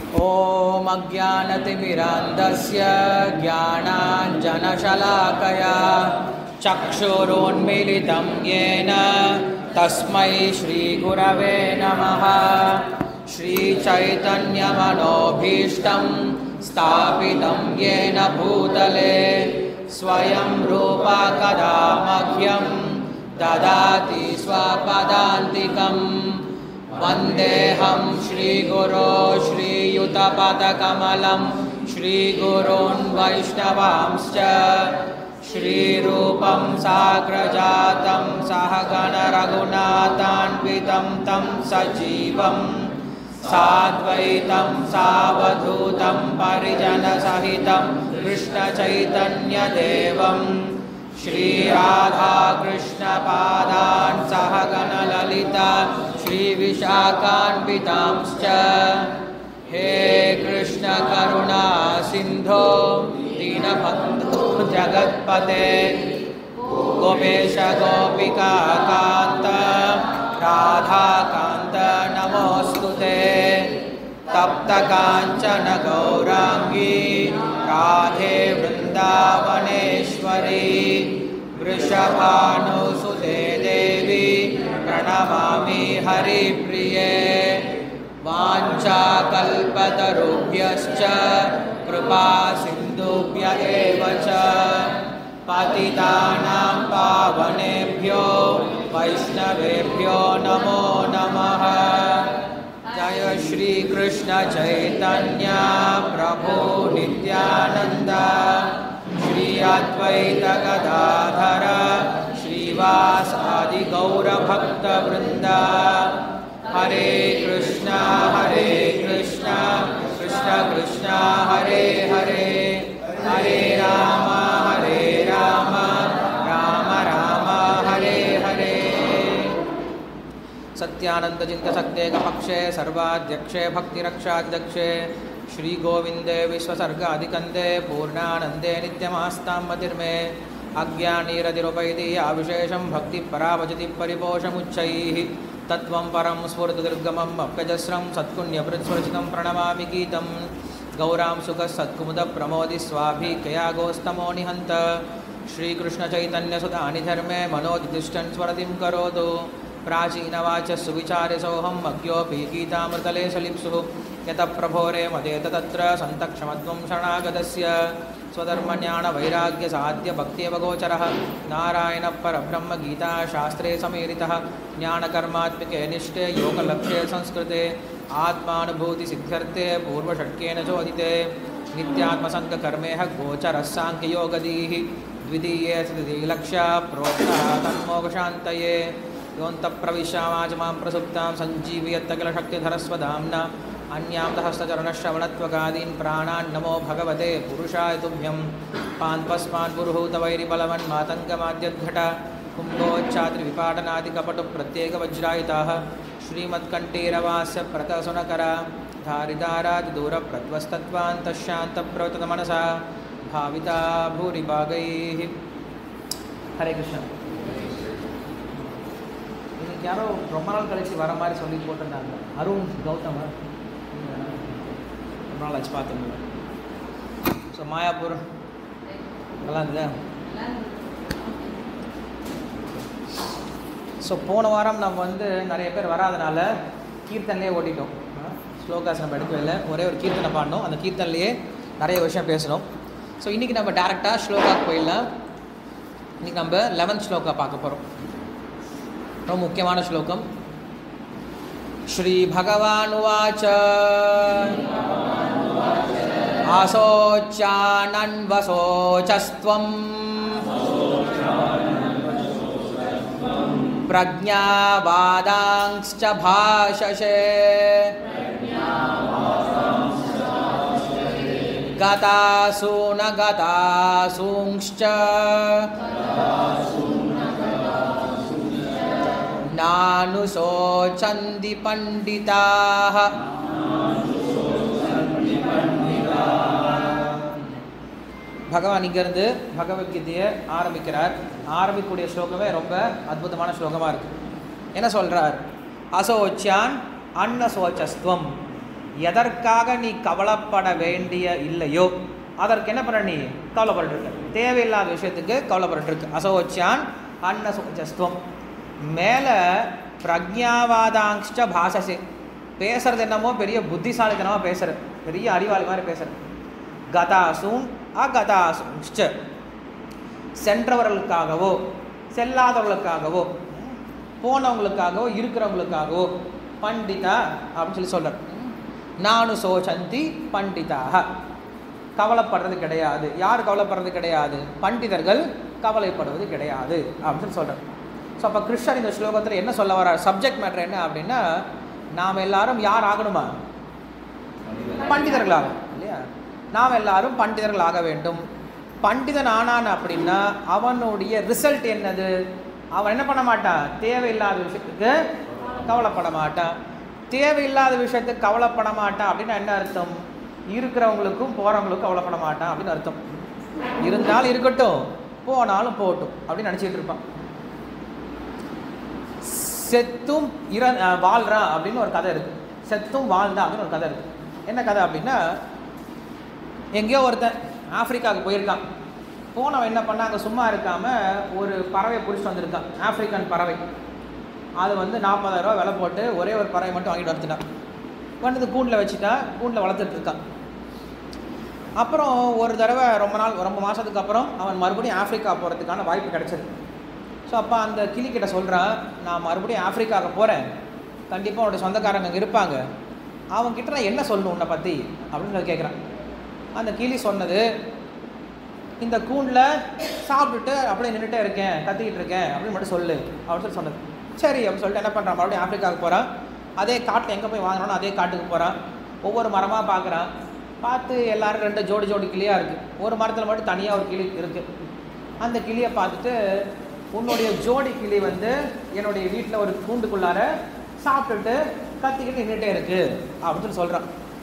ॐ अज्ञानतिमिरान्धस्य ज्ञानाञ्जनशलाकया चक्षुरोन्मिलितं येन तस्मै श्रीगुरवे नमः श्रीचैतन्यमनोभीष्टं स्थापितं येन भूतले स्वयं रूपा कदा मह्यं ददाति स्वपदान्तिकम् वन्देऽहं श्रीगुरो श्रीयुतपदकमलं श्रीगुरोन् वैष्णवांश्च श्रीरूपं साग्रजातं सहगणरघुनाथान्वितं तं सजीवं साद्वैतं सावधूतं परिजनसहितं कृष्णचैतन्यदेवं श्रीराधाकृष्णपादान् सहगणललिता श्रीविशाखान्वितांश्च हे कृष्णकरुणा सिन्धो दीनबन्धो जगत्पते गोपेश गोपिका कान्त राधाकान्त नमोऽस्तु ते तप्तकाञ्चन गौराङ्गी राधे वृन्दावनेश्वरी वृषभानुसुते देवी प्रणमामि हरिप्रिये वाञ्छाकल्पतरुभ्यश्च कृपा सिन्धुभ्य एव च पतितानां पावनेभ्यो वैष्णवेभ्यो नमो नमः जय श्रीकृष्णचैतन्य प्रभो नित्यानन्द श्री अद्वैतगदाधर श्रीवासादिगौरभक्तवृन्द हरे कृष्ण हरे कृष्ण कृष्ण कृष्ण हरे हरे हरे राम हरे राम राम राम हरे हरे सत्यानन्दचिन्तशक्तेकपक्षे सर्वाध्यक्षे भक्तिरक्षाध्यक्षे श्रीगोविन्दे विश्वसर्गाधिकन्दे पूर्णानन्दे नित्यमास्तां मतिर्मे अज्ञानीरतिरुपैति आविशेषं भक्तिपरावचति परिपोषमुच्चैः तत्त्वं परं स्फुरदुर्गमम् अप्यजस्रं सत्कुण्यभृत्स्वरचितं प्रणमामि गीतं गौरां सुखसत्कुमुदप्रमोदि स्वाभिकयागोस्तमो निहन्त श्रीकृष्णचैतन्यसुधानि धर्मे मनोदिष्टन् स्वरतिं करोतु प्राचीनवाच सुविचार्यसोऽहम् अज्ञोऽपि गीतामृतले सलिप्सुः यतः प्रभोरे मदेत तत्र सन्तक्षमत्वं शरणागतस्य स्वधर्मज्ञानवैराग्यसाध्यभक्त्यवगोचरः नारायणः परब्रह्मगीताशास्त्रे समेरितः ज्ञानकर्मात्मिके निष्ठे योगलक्ष्ये संस्कृते आत्मानुभूतिसिद्ध्यर्थे पूर्वषट्केन चोदिते नित्यात्मसङ्गकर्मेह गोचरः साङ्ख्ययोगदीः द्वितीये तृतीयलक्ष्या प्रोक्तः तन्मोक्षान्तये योऽन्तःप्रविश्यामाच मां प्रसुप्तां सञ्जीवयत्तकिलशक्तिधरस्वधाम्ना अन्यां सहस्रचरणश्रवणत्वगादीन् प्राणान् नमो भगवते पुरुषाय तुभ्यं पान्पस्मान् पुरुहूतवैरिबलवन्मातङ्गमाद्यद्घट कुम्भोच्चात्रिविपाटनादिकपटुप्रत्येकवज्रायिताः श्रीमत्कण्ठीरवास्य प्रतसुनकरा धारिदारादिदूरप्रद्वस्तत्त्वान्तशान्तप्रवतमनसा भाविता भूरिभागैः ஹரே கிருஷ்ணா இன்னைக்கு யாரோ ரொம்ப நாள் கழிச்சு வர மாதிரி சொல்லி போட்டிருந்தாங்க அருண் கௌதம் ரொம்ப நாள் ஆச்சு பார்த்துங்க ஸோ மாயாப்பூர் நல்லா இருந்ததா ஸோ போன வாரம் நம்ம வந்து நிறைய பேர் வராதனால கீர்த்தன்லேயே ஓட்டிட்டோம் ஸ்லோகாஸ் நம்ம எடுக்கவே இல்லை ஒரே ஒரு கீர்த்தனை பாடினோம் அந்த கீர்த்தன்லேயே நிறைய விஷயம் பேசணும் ஸோ இன்றைக்கி நம்ம டேரெக்டாக ஸ்லோகாக்கு போயிடலாம் இன்றைக்கி நம்ம லெவன்த் ஸ்லோகா பார்க்க போகிறோம் ரொம்ப முக்கியமான ஸ்லோகம் ஸ்ரீ பகவான் உவாச்ச ஆசோச்சானன்வசோச்சஸ்துவம் प्रज्ञावादांश्च भाषसे गतासु न गतासूंश्च नानुशोचन्ति पण्डिताः பகவான் இங்கேருந்து பகவத்கீதையை ஆரம்பிக்கிறார் ஆரம்பிக்கக்கூடிய ஸ்லோகமே ரொம்ப அற்புதமான ஸ்லோகமாக இருக்குது என்ன சொல்கிறார் அசோச்யான் அன்னசோச்சஸ்துவம் எதற்காக நீ கவலைப்பட வேண்டிய இல்லையோ அதற்கு என்ன பண்ண நீ கவலைப்பட்டு இருக்க தேவையில்லாத விஷயத்துக்கு கவலைப்பட்டு இருக்கு அசோச்சான் அன்னசோச்சஸ்துவம் மேலே பிரக்ஞாவாதாங்ஷ்ட பாசசே பேசுறது என்னமோ பெரிய புத்திசாலித்தனமாக பேசுற பெரிய அறிவாளி மாதிரி பேசுற கதாசூன் அகதாசூன்ஷ்ட சென்றவர்களுக்காகவோ செல்லாதவர்களுக்காகவோ போனவங்களுக்காகவோ இருக்கிறவங்களுக்காகவோ பண்டிதா அப்படின்னு சொல்லி சொல்கிறார் நானு சோசந்தி பண்டிதாக கவலைப்படுறது கிடையாது யார் கவலைப்படுறது கிடையாது பண்டிதர்கள் கவலைப்படுவது கிடையாது அப்படின்னு சொல்லி சொல்கிறார் ஸோ அப்போ கிருஷ்ணர் இந்த ஸ்லோகத்தில் என்ன சொல்ல வர சப்ஜெக்ட் மேட்ரு என்ன அப்படின்னா நாம் எல்லாரும் யார் ஆகணுமா பண்டிதர்களாகும் இல்லையா நாம் எல்லாரும் பண்டிதர்கள் ஆக வேண்டும் பண்டிதன் ஆனான் அப்படின்னா அவனுடைய ரிசல்ட் என்னது அவன் என்ன பண்ண மாட்டான் தேவையில்லாத விஷயத்துக்கு கவலைப்பட மாட்டான் தேவையில்லாத விஷயத்துக்கு கவலைப்பட மாட்டான் அப்படின்னா என்ன அர்த்தம் இருக்கிறவங்களுக்கும் போகிறவங்களுக்கும் கவலைப்பட மாட்டான் அப்படின்னு அர்த்தம் இருந்தாலும் இருக்கட்டும் போனாலும் போகட்டும் அப்படின்னு நினச்சிட்டு இருப்பான் செத்தும் இற அஹ் வாழ்றான் அப்படின்னு ஒரு கதை இருக்குது செத்தும் வாழ்ந்தான் அப்படின்னு ஒரு கதை இருக்குது என்ன கதை அப்படின்னா எங்கேயோ ஒருத்தன் ஆப்பிரிக்காவுக்கு போயிருக்கான் போனவன் என்ன பண்ணா அங்கே சும்மா இருக்காமல் ஒரு பறவையை பிடிச்சிட்டு வந்திருக்கான் ஆப்பிரிக்கன் பறவை அது வந்து நாற்பதாயிரரூவா விலை போட்டு ஒரே ஒரு பறவை மட்டும் வாங்கிட்டு வந்துட்டான் வந்து கூண்டில் வச்சுட்டா கூண்டில் வளர்த்துட்டு இருக்கான் அப்புறம் ஒரு தடவை ரொம்ப நாள் ரொம்ப மாதத்துக்கு அப்புறம் அவன் மறுபடியும் ஆப்பிரிக்கா போகிறதுக்கான வாய்ப்பு கிடைச்சது ஸோ அப்போ அந்த கிளிக்கிட்ட சொல்கிறான் நான் மறுபடியும் ஆப்பிரிக்காவுக்கு போகிறேன் கண்டிப்பாக உன்னோட சொந்தக்காரங்க அங்கே இருப்பாங்க அவங்ககிட்ட நான் என்ன சொல்லணும் உன்னை பற்றி அப்படின்னு சொல்லி கேட்குறான் அந்த கிளி சொன்னது இந்த கூண்டில் சாப்பிட்டுட்டு அப்படியே நின்றுட்டே இருக்கேன் கத்திக்கிட்டு இருக்கேன் அப்படின்னு மட்டும் சொல்லு அப்படின்னு சொல்லி சொன்னது சரி அப்படின்னு சொல்லிட்டு என்ன பண்ணுறான் மறுபடியும் ஆப்பிரிக்காவுக்கு போகிறான் அதே காட்டில் எங்கே போய் வாங்கினானோ அதே காட்டுக்கு போகிறான் ஒவ்வொரு மரமாக பார்க்குறான் பார்த்து எல்லாரும் ரெண்டு ஜோடி ஜோடி கிளியாக இருக்குது ஒரு மரத்தில் மட்டும் தனியாக ஒரு கிளி இருக்குது அந்த கிளியை பார்த்துட்டு உன்னுடைய ஜோடி கிளி வந்து என்னுடைய வீட்டில் ஒரு கூண்டுக்குள்ளார சாப்பிட்டுட்டு கத்திக்கிட்டு நின்றுட்டே இருக்கு அப்படின்னு சொல்லி சொல்கிறான்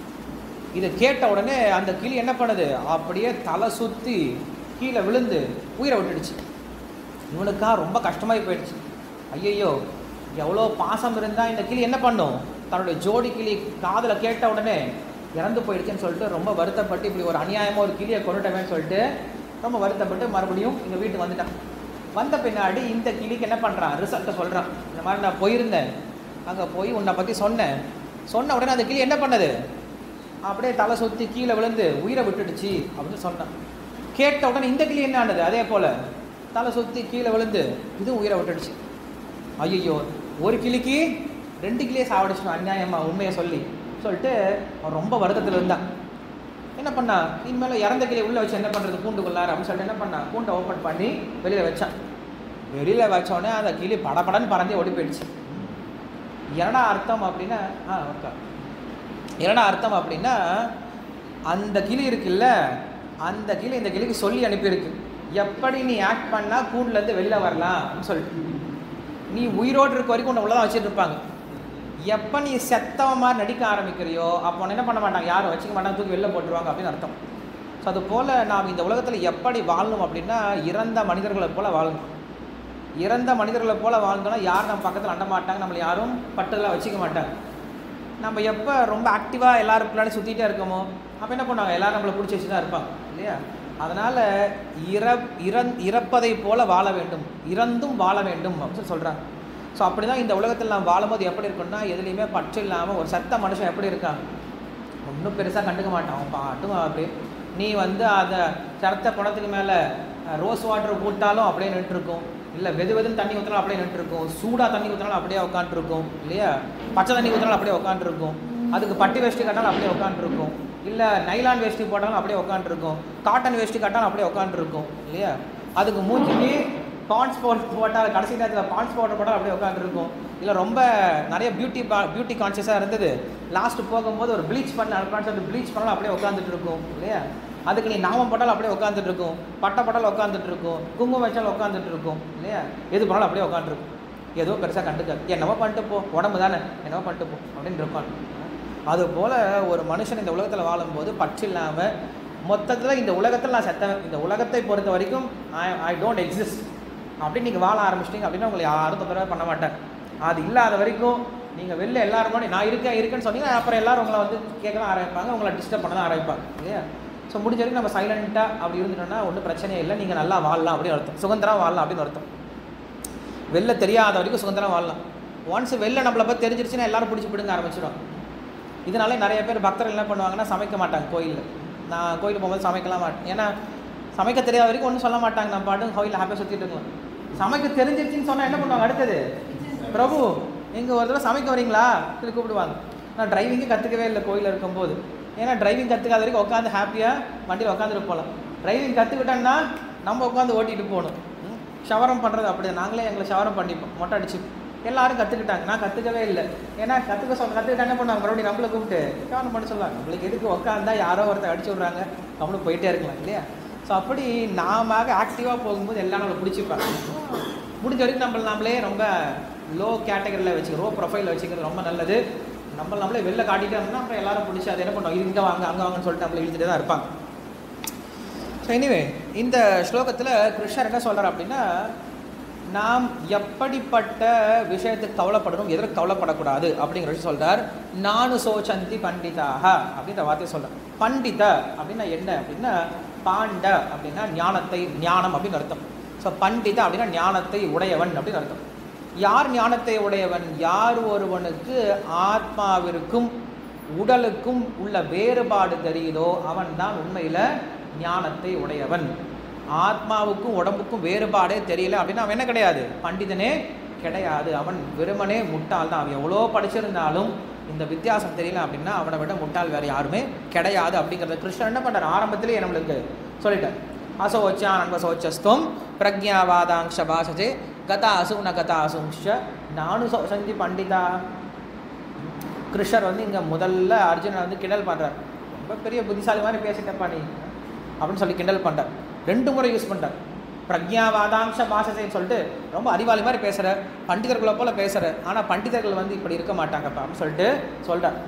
இதை கேட்ட உடனே அந்த கிளி என்ன பண்ணுது அப்படியே தலை சுற்றி கீழே விழுந்து உயிரை விட்டுடுச்சு இவனுக்கா ரொம்ப கஷ்டமாகி போயிடுச்சு ஐயையோ எவ்வளோ பாசம் இருந்தால் இந்த கிளி என்ன பண்ணும் தன்னுடைய ஜோடி கிளி காதில் கேட்ட உடனே இறந்து போயிடுச்சுன்னு சொல்லிட்டு ரொம்ப வருத்தப்பட்டு இப்படி ஒரு அநியாயமாக ஒரு கிளியை கொண்டுட்டவேன்னு சொல்லிட்டு ரொம்ப வருத்தப்பட்டு மறுபடியும் எங்கள் வீட்டுக்கு வந்துட்டான் வந்த பின்னாடி இந்த கிளிக்கு என்ன பண்ணுறான் ரிசல்ட்டை சொல்கிறான் இந்த மாதிரி நான் போயிருந்தேன் அங்கே போய் உன்னை பற்றி சொன்னேன் சொன்ன உடனே அந்த கிளி என்ன பண்ணுது அப்படியே தலை சுற்றி கீழே விழுந்து உயிரை விட்டுடுச்சு அப்படின்னு சொன்னான் கேட்ட உடனே இந்த கிளி என்ன ஆனது அதே போல் தலை சுற்றி கீழே விழுந்து இதுவும் உயிரை விட்டுடுச்சு ஐயோ ஒரு கிளிக்கு ரெண்டு கிளியே சாவடிச்சிடும் அநியாயமா உண்மையை சொல்லி சொல்லிட்டு அவன் ரொம்ப வருத்தத்தில் இருந்தான் என்ன பண்ணா இனிமேல் இறந்த கிளியை உள்ளே வச்சு என்ன பண்ணுறது கூண்டுக்குள்ளார அப்படின்னு சொல்லிட்டு என்ன பண்ணான் கூண்டை ஓப்பன் பண்ணி வெளியில் வச்சான் வெளியில் வச்சோடனே அந்த கிளி படபடன்னு பறந்தே ஓடி போயிடுச்சு என்னடா அர்த்தம் அப்படின்னா ஆ ஓகே என்னடா அர்த்தம் அப்படின்னா அந்த கிளி இருக்குல்ல அந்த கிளி இந்த கிளிக்கு சொல்லி அனுப்பியிருக்கு எப்படி நீ ஆக்ட் பண்ணால் கூண்டுலேருந்து வெளில வரலாம் அப்படின்னு சொல்லிட்டு நீ உயிரோடு இருக்க வரைக்கும் உன்னை உள்ளதான் வச்சுட்டு இருப்பாங்க எப்போ நீ செத்தவன் மாதிரி நடிக்க ஆரம்பிக்கிறியோ அப்போ உன்னை என்ன பண்ண மாட்டாங்க யாரும் வச்சுக்க மாட்டாங்க தூக்கி வெளில போட்டுருவாங்க அப்படின்னு அர்த்தம் ஸோ அது போல் நாம் இந்த உலகத்தில் எப்படி வாழணும் அப்படின்னா இறந்த மனிதர்களை போல் வாழணும் இறந்த மனிதர்களை போல் வாழ்ந்தோன்னா யாரும் நம்ம பக்கத்தில் அண்ட மாட்டாங்க நம்மளை யாரும் பட்டெல்லாம் வச்சுக்க மாட்டாங்க நம்ம எப்போ ரொம்ப ஆக்டிவாக எல்லாரும் பின்னாடி சுற்றிட்டே இருக்கோமோ அப்போ என்ன பண்ணுவாங்க எல்லாரும் நம்மளை பிடிச்சி வச்சு தான் இருப்பாங்க இல்லையா அதனால் இற இறந் இறப்பதை போல வாழ வேண்டும் இறந்தும் வாழ வேண்டும் அப்படின்னு சொல்கிறாங்க ஸோ அப்படி தான் இந்த உலகத்தில் நாம் வாழும்போது எப்படி இருக்கும்னா எதுலேயுமே பற்று இல்லாமல் ஒரு சத்த மனுஷன் எப்படி இருக்கான் ஒன்றும் பெருசாக கண்டுக்க மாட்டான் அவன் பாட்டும் அப்படியே நீ வந்து அதை சரத்த குணத்துக்கு மேலே ரோஸ் வாட்டர் போட்டாலும் அப்படியே நின்றுருக்கும் இல்லை வெது வெதுன்னு தண்ணி ஊற்றினாலும் அப்படியே நின்றுருக்கும் சூடாக தண்ணி ஊற்றினாலும் அப்படியே உட்காந்துருக்கும் இல்லையா பச்சை தண்ணி ஊற்றினாலும் அப்படியே உட்காந்துருக்கும் அதுக்கு பட்டி வேஷ்டி கட்டாலும் அப்படியே உட்காந்துருக்கும் இல்லை நைலான் வேஷ்டி போட்டாலும் அப்படியே உட்காந்துருக்கும் காட்டன் வேஷ்டி கட்டாலும் அப்படியே உட்காந்துருக்கும் இல்லையா அதுக்கு மூஞ்சிக்கு பான்ஸ் பவுடர் போட்டால் கடைசி நேரத்தில் பான்ஸ் பவுடர் போட்டால் அப்படியே உட்காந்துருக்கும் இல்லை ரொம்ப நிறைய பியூட்டி பியூட்டி கான்சியஸாக இருந்தது லாஸ்ட் போகும்போது ஒரு ப்ளீச் பண்ண அனுப்பான்னு சொல்லிட்டு ப்ளீச் பண்ணாலும் அப்படியே உட்காந்துட்டு இருக்கும் இல்லையா அதுக்கு நீ நாமம் போட்டாலும் அப்படியே உட்காந்துட்டு இருக்கும் பட்டை போட்டாலும் உட்காந்துட்டு இருக்கும் குங்குமம் வச்சாலும் உட்காந்துட்டு இருக்கும் இல்லையா எது பண்ணாலும் அப்படியே உட்காந்துருக்கும் ஏதோ பெருசாக கண்டுக்காது என்னவோ பண்ணிட்டு போ உடம்பு தானே என்னவோ பண்ணிட்டு போ அப்படின்னு இருப்பான் அதுபோல் ஒரு மனுஷன் இந்த உலகத்தில் வாழும்போது பற்று இல்லாமல் மொத்தத்தில் இந்த உலகத்தில் நான் செத்தவன் இந்த உலகத்தை பொறுத்த வரைக்கும் ஐ ஐ டோன்ட் எக்ஸிஸ்ட் அப்படின்னு நீங்கள் வாழ ஆரம்பிச்சிட்டிங்க அப்படின்னா உங்களை யாரும் தொந்தரவே பண்ண மாட்டார் அது இல்லாத வரைக்கும் நீங்கள் வெளில எல்லாரும் முன்னாடி நான் இருக்கேன் இருக்கேன்னு சொன்னீங்கன்னா அப்புறம் எல்லாரும் உங்களை வந்து கேட்க தான் ஆரம்பிப்பாங்க உங்களை டிஸ்டர்ப் பண்ண தான் ஆரம்பிப்பாங்க இல்லையா ஸோ முடிஞ்ச வரைக்கும் நம்ம சைலண்ட்டாக அப்படி இருந்துட்டோம்னா ஒன்றும் பிரச்சனையே இல்லை நீங்கள் நல்லா வாழலாம் அப்படின்னு அர்த்தம் சுதந்திரம் வாழலாம் அப்படின்னு அர்த்தம் வெளில தெரியாத வரைக்கும் சுதந்திரம் வாழலாம் ஒன்ஸ் வெளில நம்மளை பற்றி தெரிஞ்சிருச்சுன்னா எல்லாரும் பிடிச்சி பிடுங்க ஆரம்பிச்சிடும் இதனால நிறைய பேர் பக்தர்கள் என்ன பண்ணுவாங்கன்னா சமைக்க மாட்டாங்க கோயிலில் நான் கோயிலுக்கு போகும்போது சமைக்கலாம் மாட்டேன் ஏன்னா சமைக்க தெரியாத வரைக்கும் ஒன்றும் சொல்ல மாட்டாங்க நம்ம பாட்டு கோயிலில் ஹாப்பியாக சுற்றிட்டு இருக்கலாம் சமைக்க தெரிஞ்சிருச்சுன்னு சொன்னால் என்ன பண்ணுவாங்க அடுத்தது பிரபு இங்கே ஒரு தடவை சமைக்க வரீங்களா சொல்லி கூப்பிடுவாங்க நான் டிரைவிங்கே கற்றுக்கவே இல்லை கோயிலில் இருக்கும்போது ஏன்னா டிரைவிங் கற்றுக்காத வரைக்கும் உட்காந்து ஹாப்பியாக வண்டியில் உட்காந்துட்டு போகலாம் டிரைவிங் கற்றுக்கிட்டோன்னா நம்ம உட்காந்து ஓட்டிகிட்டு போகணும் ம். ஷவரம் பண்ணுறது அப்படி நாங்களே எங்களை ஷவரம் பண்ணிப்போம் மொட்டை அடிச்சு எல்லாரும் கற்றுக்கிட்டாங்க நான் கற்றுக்கவே இல்லை ஏன்னா கற்றுக்க சொன்ன கற்றுக்கிட்டா என்ன பண்ணுவாங்க மறுபடியும் நம்மளை கூப்பிட்டு ஷவரம் பண்ண சொல்லுவாங்க நம்மளுக்கு எதுக்கு உட்காந்தா யாரோ ஒருத்தர் அடிச்சு விட்றாங்க நம்மளும் போயிட்டே இருக்கலாம் இல்லையா ஸோ அப்படி நாம ஆக்டிவாக போகும்போது எல்லாம் நம்மளை பிடிச்சிப்பாங்க முடிஞ்ச வரைக்கும் நம்மள நாமளே ரொம்ப லோ கேட்டகரியில் வச்சுக்க லோ ப்ரொஃபைலில் வச்சுக்கிறது ரொம்ப நல்லது நம்ம நம்மளே வெளில காட்டிட்டோம்னா அப்புறம் எல்லாரும் பிடிச்சி அதை என்ன பண்ணுவோம் இங்கே வாங்க அங்கே வாங்கன்னு சொல்லிட்டு நம்மளை இழுத்துட்டு தான் இருப்பாங்க ஸோ எனிவே இந்த ஸ்லோகத்தில் கிருஷ்ணர் என்ன சொல்கிறார் அப்படின்னா நாம் எப்படிப்பட்ட விஷயத்துக்கு கவலைப்படணும் எதற்கு கவலைப்படக்கூடாது அப்படிங்கிற விஷயம் சொல்கிறார் நானு சோச்சந்தி பண்டிதாக அப்படின்ற வார்த்தையை சொல்கிறார் பண்டித அப்படின்னா என்ன அப்படின்னா பாண்ட அப்படின்னா ஞானத்தை ஞானம் அப்படின்னு அர்த்தம் ஸோ பண்டித அப்படின்னா ஞானத்தை உடையவன் அப்படின்னு அர்த்தம் யார் ஞானத்தை உடையவன் யார் ஒருவனுக்கு ஆத்மாவிற்கும் உடலுக்கும் உள்ள வேறுபாடு தெரியுதோ அவன் தான் உண்மையில் ஞானத்தை உடையவன் ஆத்மாவுக்கும் உடம்புக்கும் வேறுபாடே தெரியல அப்படின்னா அவன் என்ன கிடையாது பண்டிதனே கிடையாது அவன் வெறுமனே முட்டாள் தான் அவன் எவ்வளோ படிச்சிருந்தாலும் இந்த வித்தியாசம் தெரியல அப்படின்னா அவனை விட முட்டாள் வேறு யாருமே கிடையாது அப்படிங்கிறத கிருஷ்ணன் என்ன பண்ணுறார் ஆரம்பத்திலேயே நம்மளுக்கு சொல்லிட்டார் அசோச்சான் அன்பசோச்சஸ்துவம் பிரக்ஞாவாதாங்ஷ பாஷஜே கதாசு ந கதாசுங்ஷ நானு சோ- சந்தி பண்டிதா கிருஷ்ணர் வந்து இங்கே முதல்ல அர்ஜுனனை வந்து கிண்டல் பண்ணுறார் ரொம்ப பெரிய புத்திசாலி மாதிரி பேசிட்டப்பா நீ அப்படின்னு சொல்லி கிண்டல் பண்ணுறார் ரெண்டு முறை யூஸ் பண்ணுறார் பிரக்ஞாவாதாம்ச பாஷத்தைன்னு சொல்லிட்டு ரொம்ப அறிவாளி மாதிரி பேசுகிற பண்டிதர்களை போல பேசுகிற ஆனால் பண்டிதர்கள் வந்து இப்படி இருக்க மாட்டாங்கப்பா அப்படின்னு சொல்லிட்டு சொல்கிறார்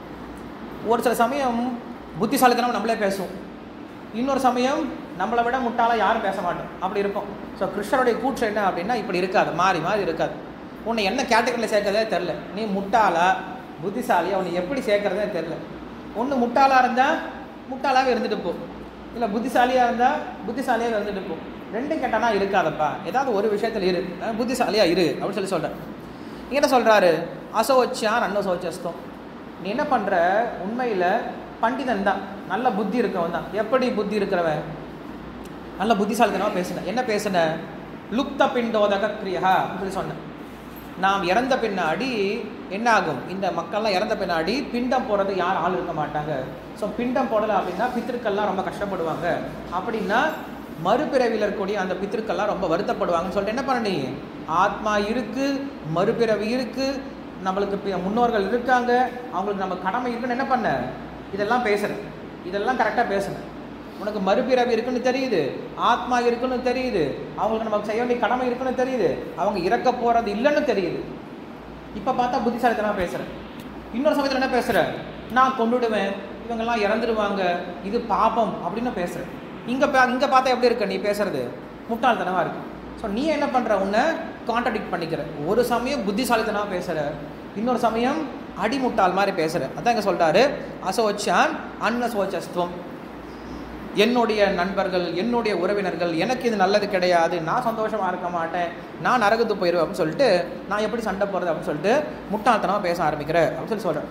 ஒரு சில சமயம் புத்திசாலித்தனம் நம்மளே பேசுவோம் இன்னொரு சமயம் நம்மளை விட முட்டாளாக யாரும் பேச மாட்டோம் அப்படி இருக்கும் ஸோ கிருஷ்ணருடைய கூற்று என்ன அப்படின்னா இப்படி இருக்காது மாறி மாறி இருக்காது உன்னை என்ன கேட்டகரியில் சேர்க்கறதே தெரில நீ முட்டாளா புத்திசாலியா உன்னை எப்படி சேர்க்கறதே தெரில ஒன்று முட்டாளாக இருந்தால் முட்டாளாகவே இருந்துட்டு போ இல்லை புத்திசாலியாக இருந்தால் புத்திசாலியாக இருந்துட்டு போ ரெண்டும் கேட்டானா இருக்காதப்பா ஏதாவது ஒரு விஷயத்தில் இரு அஹ் புத்திசாலியா இரு அப்படின்னு சொல்லி சொல்கிறேன் இங்க என்ன சொல்கிறாரு அசோச்சியான் அன்னசோச்சஸ்தம் நீ என்ன பண்ணுற உண்மையில் பண்டிதன் தான் நல்ல புத்தி இருக்கிறவன் தான் எப்படி புத்தி இருக்கிறவன் நல்ல புத்திசாலித்தனமாக பேசுனேன் என்ன பேசுன லுப்த பிண்டோதக கிரியா அப்படின்னு சொல்லி சொன்னேன் நாம் இறந்த பின்னாடி என்ன ஆகும் இந்த மக்கள்லாம் இறந்த பின்னாடி பிண்டம் போடுறது யார் ஆள் இருக்க மாட்டாங்க ஸோ பிண்டம் போடலை அப்படின்னா பித்திருக்கள்லாம் ரொம்ப கஷ்டப்படுவாங்க அப்படின்னா மறுபிறவியில் இருக்கக்கூடிய அந்த பித்திருக்கள்லாம் ரொம்ப வருத்தப்படுவாங்கன்னு சொல்லிட்டு என்ன பண்ண நீ ஆத்மா இருக்கு மறுபிறவி இருக்கு நம்மளுக்கு பி- முன்னோர்கள் இருக்காங்க அவங்களுக்கு நம்ம கடமை இருக்குன்னு என்ன பண்ண இதெல்லாம் பேசுகிறேன் இதெல்லாம் கரெக்டாக பேசுனேன் உனக்கு மறுபிறவி இருக்குன்னு தெரியுது ஆத்மா இருக்குன்னு தெரியுது அவங்களுக்கு நமக்கு செய்ய வேண்டிய கடமை இருக்குன்னு தெரியுது அவங்க இறக்க போகிறது இல்லைன்னு தெரியுது இப்போ பார்த்தா புத்திசாலித்தனமாக பேசுகிறேன் இன்னொரு சமயத்தில் என்ன பேசுகிறேன் நான் கொண்டுடுவேன் இவங்கெல்லாம் இறந்துடுவாங்க இது பாபம் அப்படின்னு பேசுகிறேன் இங்கே பா இங்கே பார்த்தா எப்படி இருக்க நீ பேசுறது முட்டாள்தனமாக இருக்கு ஸோ நீ என்ன பண்ணுற உன்னை கான்ட்ரடிக்ட் பண்ணிக்கிற ஒரு சமயம் புத்திசாலித்தனமாக பேசுகிற இன்னொரு சமயம் அடிமுட்டாள் மாதிரி பேசுகிற அதான் இங்கே சொல்கிறாரு அசோச்சான் அன்னசோச்சஸ்துவம் என்னுடைய நண்பர்கள் என்னுடைய உறவினர்கள் எனக்கு இது நல்லது கிடையாது நான் சந்தோஷமாக இருக்க மாட்டேன் நான் நரகத்து போயிடுவேன் அப்படின்னு சொல்லிட்டு நான் எப்படி சண்டை போடுறது அப்படின்னு சொல்லிட்டு முட்டாள்தனமாக பேச ஆரம்பிக்கிறேன் அப்படின்னு சொல்லி சொல்கிறேன்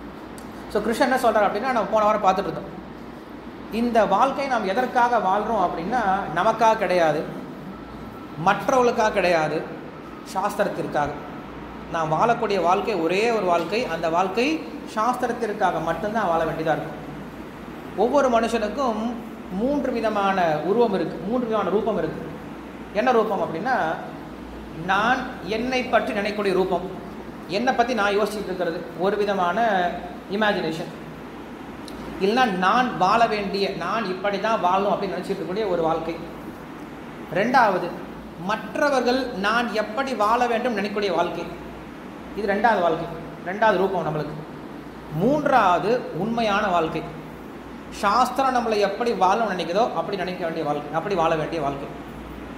ஸோ கிருஷ்ணன் என்ன சொல்கிறார் அப்படின்னா நம்ம போன வாரம் பார்த்துட்டு இருந்தோம் இந்த வாழ்க்கை நாம் எதற்காக வாழ்கிறோம் அப்படின்னா நமக்காக கிடையாது மற்றவர்களுக்காக கிடையாது சாஸ்திரத்திற்காக நாம் வாழக்கூடிய வாழ்க்கை ஒரே ஒரு வாழ்க்கை அந்த வாழ்க்கை சாஸ்திரத்திற்காக மட்டும்தான் வாழ வேண்டியதாக இருக்கும் ஒவ்வொரு மனுஷனுக்கும் மூன்று விதமான உருவம் இருக்குது மூன்று விதமான ரூபம் இருக்குது என்ன ரூபம் அப்படின்னா நான் என்னை பற்றி நினைக்கக்கூடிய ரூபம் என்னை பற்றி நான் யோசிச்சுட்டு இருக்கிறது ஒரு விதமான இமேஜினேஷன் இல்லைன்னா நான் வாழ வேண்டிய நான் இப்படி தான் வாழணும் அப்படின்னு நினச்சிட்டு இருக்கக்கூடிய ஒரு வாழ்க்கை ரெண்டாவது மற்றவர்கள் நான் எப்படி வாழ வேண்டும் நினைக்கக்கூடிய வாழ்க்கை இது ரெண்டாவது வாழ்க்கை ரெண்டாவது ரூபம் நம்மளுக்கு மூன்றாவது உண்மையான வாழ்க்கை சாஸ்திரம் நம்மளை எப்படி வாழணும்னு நினைக்குதோ அப்படி நினைக்க வேண்டிய வாழ்க்கை அப்படி வாழ வேண்டிய வாழ்க்கை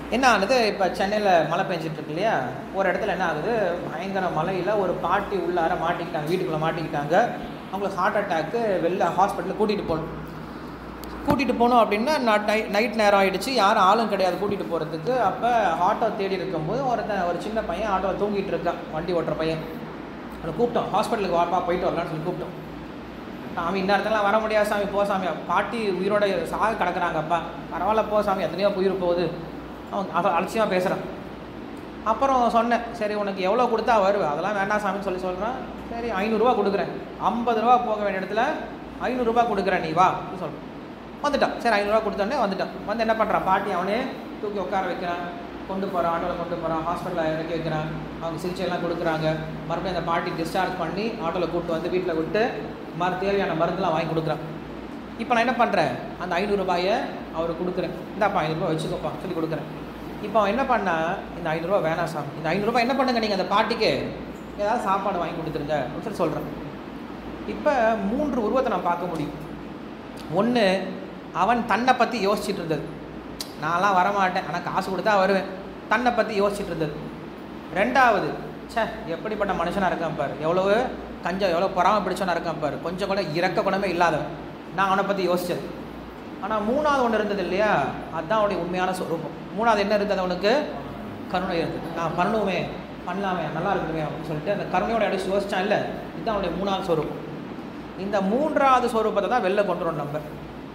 என்ன ஆகுது இப்போ சென்னையில் மழை பெஞ்சிட்டு இருக்கு இல்லையா ஒரு இடத்துல என்ன ஆகுது பயங்கர மழையில் ஒரு பாட்டி உள்ளார மாட்டிக்கிட்டாங்க வீட்டுக்குள்ளே மாட்டிக்கிட்டாங்க அவங்களுக்கு ஹார்ட் அட்டாக்கு வெளில ஹாஸ்பிட்டலுக்கு கூட்டிகிட்டு போகணும் கூட்டிகிட்டு போகணும் அப்படின்னா நைட் நைட் நேரம் ஆகிடுச்சு யாரும் ஆளும் கிடையாது கூட்டிகிட்டு போகிறதுக்கு அப்போ ஆட்டோ தேடி இருக்கும்போது ஒருத்தன் ஒரு சின்ன பையன் ஆட்டோவில் தூங்கிட்டு இருக்கான் வண்டி ஓட்டுற பையன் அவனை கூப்பிட்டோம் ஹாஸ்பிட்டலுக்கு வாப்பா போயிட்டு வரலான்னு சொல்லி கூப்பிட்டோம் சாமி இந்த இடத்துலலாம் வர முடியாது சாமி போ சாமி பாட்டி உயிரோட சாக கிடக்குறாங்கப்பா பரவாயில்ல போ சாமி எத்தனையோ உயிர் போகுது அவன் அதை அலட்சியமாக பேசுகிறான் அப்புறம் சொன்னேன் சரி உனக்கு எவ்வளோ கொடுத்தா வருவேன் அதெல்லாம் வேண்டாம் சாமின்னு சொல்லி சொல்கிறான் சரி ஐநூறுரூவா கொடுக்குறேன் ஐம்பது ரூபா போக வேண்டிய இடத்துல ஐநூறுரூபா கொடுக்குறேன் நீ வா அப்படின்னு சொல்கிறேன் வந்துட்டான் சரி ஐநூறுரூவா கொடுத்தோடனே வந்துட்டான் வந்து என்ன பண்ணுறான் பாட்டி அவனே தூக்கி உட்கார வைக்கிறான் கொண்டு போகிறான் ஆட்டோவில் கொண்டு போகிறான் ஹாஸ்பிட்டலில் இறக்கி வைக்கிறான் அவங்க சிகிச்சையெல்லாம் கொடுக்குறாங்க மறுபடியும் அந்த பாட்டி டிஸ்சார்ஜ் பண்ணி ஆட்டோவில் கூப்பிட்டு வந்து வீட்டில் விட்டு மறு தேவையான மருந்துலாம் வாங்கி கொடுக்குறான் இப்போ நான் என்ன பண்ணுறேன் அந்த ஐநூறுரூபாயை அவருக்கு கொடுக்குறேன் இந்தாப்பா ஐநூறுரூவா வச்சுக்கோப்பா சொல்லி கொடுக்குறேன் இப்போ அவன் என்ன பண்ணா இந்த ஐநூறுரூவா வேணாம் சாமி இந்த ஐநூறுரூவா என்ன பண்ணுங்க நீங்கள் அந்த பாட்டிக்கு ஏதாவது சாப்பாடு வாங்கி கொடுத்துருங்க அப்படின்னு சொல்லி சொல்கிறேன் இப்போ மூன்று உருவத்தை நான் பார்க்க முடியும் ஒன்று அவன் தன்னை பற்றி யோசிச்சுட்டு இருந்தது நான்லாம் வரமாட்டேன் ஆனால் காசு கொடுத்தா வருவேன் தன்னை பற்றி யோசிச்சுட்டு இருந்தது ரெண்டாவது ச்சே எப்படிப்பட்ட மனுஷனாக இருக்கான் பாரு எவ்வளவு கஞ்சம் எவ்வளோ பொறாம பிடிச்சவனா இருக்கான் பாரு கொஞ்சம் கூட இறக்க குணமே இல்லாதவன் நான் அவனை பற்றி யோசிச்சது ஆனால் மூணாவது ஒன்று இருந்தது இல்லையா அதுதான் அவனுடைய உண்மையான சொரூபம் மூணாவது என்ன இருந்தது அவனுக்கு கருணை இருந்தது நான் பண்ணணுமே பண்ணலாமே நல்லா இருக்குமே அப்படின்னு சொல்லிட்டு அந்த கருணையோட அடிச்சு யோசிச்சான் இல்லை இதுதான் அவனுடைய மூணாவது சொரூபம் இந்த மூன்றாவது சொரூபத்தை தான் வெளில கொண்டு வரணும் நம்ம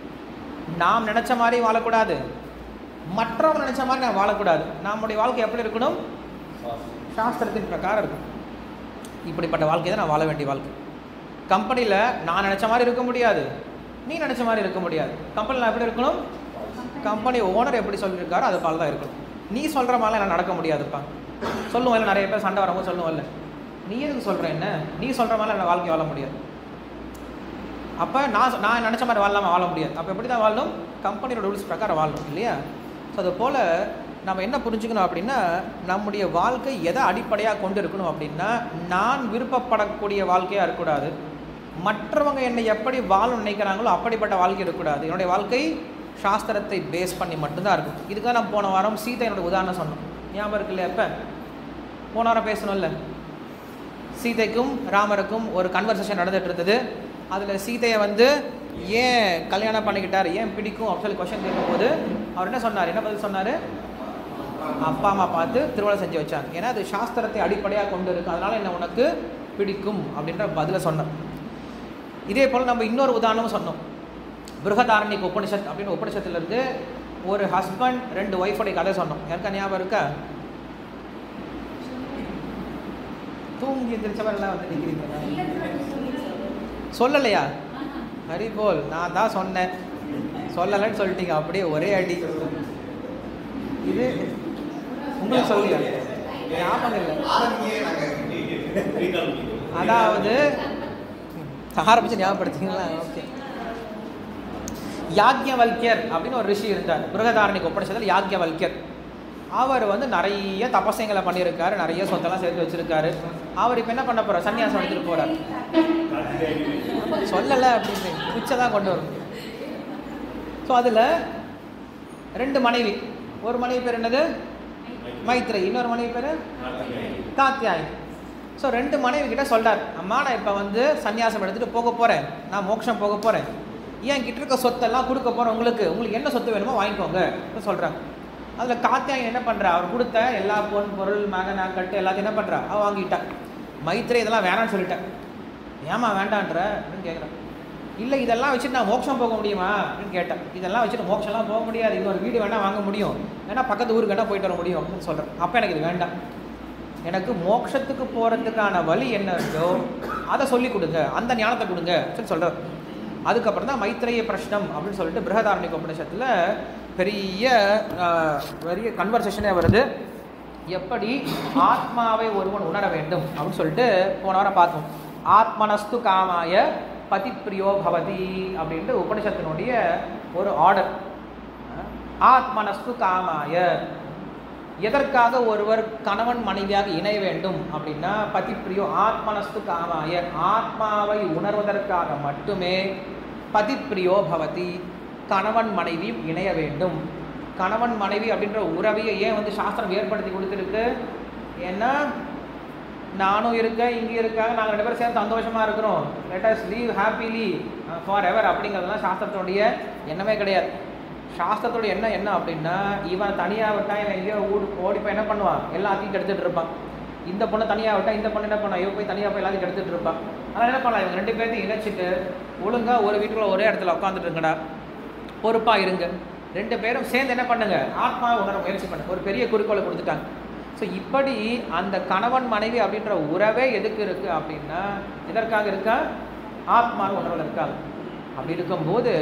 நாம் நினச்ச மாதிரி வாழக்கூடாது மற்றவங்க நினச்ச மாதிரி நான் வாழக்கூடாது நம்முடைய வாழ்க்கை எப்படி இருக்கணும் சாஸ்திரத்தின் பிரகாரம் இருக்கும் இப்படிப்பட்ட வாழ்க்கை தான் நான் வாழ வேண்டிய வாழ்க்கை கம்பெனியில் நான் நினச்ச மாதிரி இருக்க முடியாது நீ நினச்ச மாதிரி இருக்க முடியாது கம்பெனியில் எப்படி இருக்கணும் கம்பெனி ஓனர் எப்படி சொல்லியிருக்காரோ அது போல தான் இருக்கணும் நீ சொல்கிற மாதிரிலாம் எனக்கு நடக்க முடியாதுப்பா சொல்லுவோம் இல்லை நிறைய பேர் சண்டை வரும்போது சொல்லுவோம்ல நீ எதுக்கு சொல்கிற என்ன நீ சொல்கிற மாதிரிலாம் என்ன வாழ்க்கை வாழ முடியாது அப்போ நான் சொ- நான் நினச்ச மாதிரி வாழலாமா வாழ முடியாது அப்போ எப்படி தான் வாழணும் கம்பெனியோட ரூல்ஸ் பிரகாரம் வாழணும் இல்லையா ஸோ அது போல் நம்ம என்ன புரிஞ்சுக்கணும் அப்படின்னா நம்முடைய வாழ்க்கை எதை அடிப்படையாக கொண்டு இருக்கணும் அப்படின்னா நான் விருப்பப்படக்கூடிய வாழ்க்கையாக இருக்கக்கூடாது மற்றவங்க என்னை எப்படி வாழணும்னு நினைக்கிறாங்களோ அப்படிப்பட்ட வாழ்க்கை இருக்கக்கூடாது என்னுடைய வாழ்க்கை சாஸ்திரத்தை பேஸ் பண்ணி மட்டும்தான் இருக்கும் இதுக்காக நான் போன வாரம் சீதையனோட உதாரணம் சொன்னோம் ஞாபகம் இருக்கு இல்லையா எப்போ போன வாரம் பேசணும்ல சீதைக்கும் ராமருக்கும் ஒரு கன்வர்சேஷன் நடந்துட்டு இருந்தது அதில் சீதையை வந்து ஏன் கல்யாணம் பண்ணிக்கிட்டார் ஏன் பிடிக்கும் அப்படின்னு சொல்லி கொஷின் கேட்கும்போது அவர் என்ன சொன்னார் என்ன பதில் சொன்னார் அப்பா அம்மா பார்த்து திருமணம் செஞ்சு வச்சாங்க ஏன்னா அது சாஸ்திரத்தை அடிப்படையாக கொண்டு இருக்கு அதனால என்ன உனக்கு பிடிக்கும் அப்படின்ற பதிலை சொன்னோம் இதே போல் நம்ம இன்னொரு உதாரணமும் சொன்னோம் பிருகதாரண்யக்கு உபனிஷத் அப்படின்னு உபனிஷத்துல இருந்து ஒரு ஹஸ்பண்ட் ரெண்டு ஒய்ஃபோடைய கதை சொன்னோம் யாருக்கா ஞாபகம் இருக்கா தூங்கி எந்திரிச்சவரெல்லாம் வந்து நிற்கிறீங்க சொல்லலையா ஹரி போல் நான் தான் சொன்னேன் சொல்லலைன்னு சொல்லிட்டீங்க அப்படியே ஒரே அடி இது உங்களுக்கு சொல்லுங்க ஞாபகம் இல்லை அதாவது ஆரம்பிச்சு ஞாபகப்படுத்திங்களா ஓகே யாக்ஞவல்யர் அப்படின்னு ஒரு ரிஷி இருந்தார் பிருகதாரணிக்கு ஒப்படைச்சதில் யாக்ஞவல்யர் அவர் வந்து நிறைய தபசங்களை பண்ணியிருக்காரு நிறைய சொத்தெல்லாம் சேர்த்து வச்சிருக்காரு அவர் இப்போ என்ன பண்ண போறார் சன்னியாசம் எடுத்துட்டு போறார் சொல்லலை அப்படின்னு பிச்சை தான் கொண்டு வரும் ஸோ அதில் ரெண்டு மனைவி ஒரு மனைவி பேர் என்னது மைத்ரை இன்னொரு மனைவி பேர் காத்தியாயி ஸோ ரெண்டு மனைவி கிட்ட சொல்றார் அம்மா நான் இப்போ வந்து சன்னியாசம் எடுத்துகிட்டு போக போகிறேன் நான் மோட்சம் போக போகிறேன் ஏன் கிட்ட இருக்க சொத்தெல்லாம் கொடுக்க போகிறேன் உங்களுக்கு உங்களுக்கு என்ன சொத்து வேணுமோ வாங்கிக்கோங்க சொல்கிறாங்க அதில் காத்தியாயி என்ன பண்ணுறா அவர் கொடுத்த எல்லா பொன் பொருள் மக கட்டு எல்லாத்தையும் என்ன பண்ணுறா அவள் வாங்கிட்டா மைத்ரை இதெல்லாம் வேணாம்னு சொல்லிட்டேன் ஏமா வேண்டான்ற அப்படின்னு கேட்குறேன் இல்லை இதெல்லாம் வச்சுட்டு நான் மோட்சம் போக முடியுமா அப்படின்னு கேட்டேன் இதெல்லாம் வச்சுட்டு மோட்சம்லாம் போக முடியாது இன்னொரு வீடு வேணால் வாங்க முடியும் வேணா பக்கத்து ஊருக்கு வேணால் போயிட்டு வர முடியும் அப்படின்னு சொல்கிறேன் அப்போ எனக்கு இது வேண்டாம் எனக்கு மோட்சத்துக்கு போகிறதுக்கான வழி என்ன இருக்கோ அதை சொல்லி கொடுங்க அந்த ஞானத்தை கொடுங்க சொல்லி சொல்கிறார் அதுக்கப்புறம் தான் மைத்ரேய பிரஷ்னம் அப்படின்னு சொல்லிட்டு பிருகதாரணிக உபநிஷத்தில் பெரிய ஆஹ், பெரிய கன்வர்சேஷனே வருது எப்படி ஆத்மாவை ஒருவன் உணர வேண்டும் அப்படின்னு சொல்லிட்டு போன வாரம் பார்த்தோம் ஆத்மனஸ்து காமாய பதிப்பிரியோ பவதி அப்படின்ட்டு உபனிஷத்தினுடைய ஒரு ஆர்டர் ஆத்மனஸ்து காமாய எதற்காக ஒருவர் கணவன் மனைவியாக இணைய வேண்டும் அப்படின்னா பதிப்பிரியோ ஆத்மனஸ்து காமாய ஆத்மாவை உணர்வதற்காக மட்டுமே பதிப்பிரியோ பவதி கணவன் மனைவியும் இணைய வேண்டும் கணவன் மனைவி அப்படின்ற உறவையை ஏன் வந்து சாஸ்திரம் ஏற்படுத்தி கொடுத்துருக்கு ஏன்னா நானும் இருக்கேன் இங்கே இருக்காங்க நாங்கள் ரெண்டு பேரும் சேர்ந்து சந்தோஷமாக இருக்கிறோம் let us live happily for ever அப்படிங்கிறதுலாம் சாஸ்திரத்தினுடைய எண்ணமே கிடையாது சாஸ்திரத்தோட எண்ணம் என்ன அப்படின்னா இவன் தனியாக விட்டா இவன் எங்கேயோ ஓடி ஓடி போய் என்ன பண்ணுவான் எல்லாத்தையும் கெடுத்துட்டு இருப்பான் இந்த பொண்ணு தனியாக விட்டா இந்த பொண்ணு என்ன பண்ணா இவன் போய் தனியாக போய் எல்லாத்தையும் கெடுத்துட்டு இருப்பான் அதனால் என்ன பண்ணலாம் இவங்க ரெண்டு பேர்த்தையும் இணைச்சிட்டு ஒழுங்காக ஒரு வீட்டுக்குள்ள ஒரே இடத்துல உட்காந்துட்டு இருங்கடா பொறுப்பாக இருங்க ரெண்டு பேரும் சேர்ந்து என்ன பண்ணுங்க ஆத்மாவை உணர முயற்சி பண்ணுங்க ஒரு பெரிய குறிக்கோளை கொடுத்துட்டாங்க ஸோ இப்படி அந்த கணவன் மனைவி அப்படின்ற உறவே எதுக்கு இருக்கு அப்படின்னா எதற்காக இருக்கா ஆத்மாவை உணர்வில் இருக்காங்க அப்படி இருக்கும்போது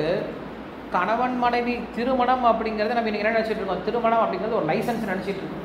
கணவன் மனைவி திருமணம் அப்படிங்கிறத நம்ம இன்னைக்கு என்ன நினச்சிட்டு இருக்கோம் திருமணம் அப்படிங்கிறது ஒரு லைசன்ஸ் நினச்சிட்டு இருக்கோம்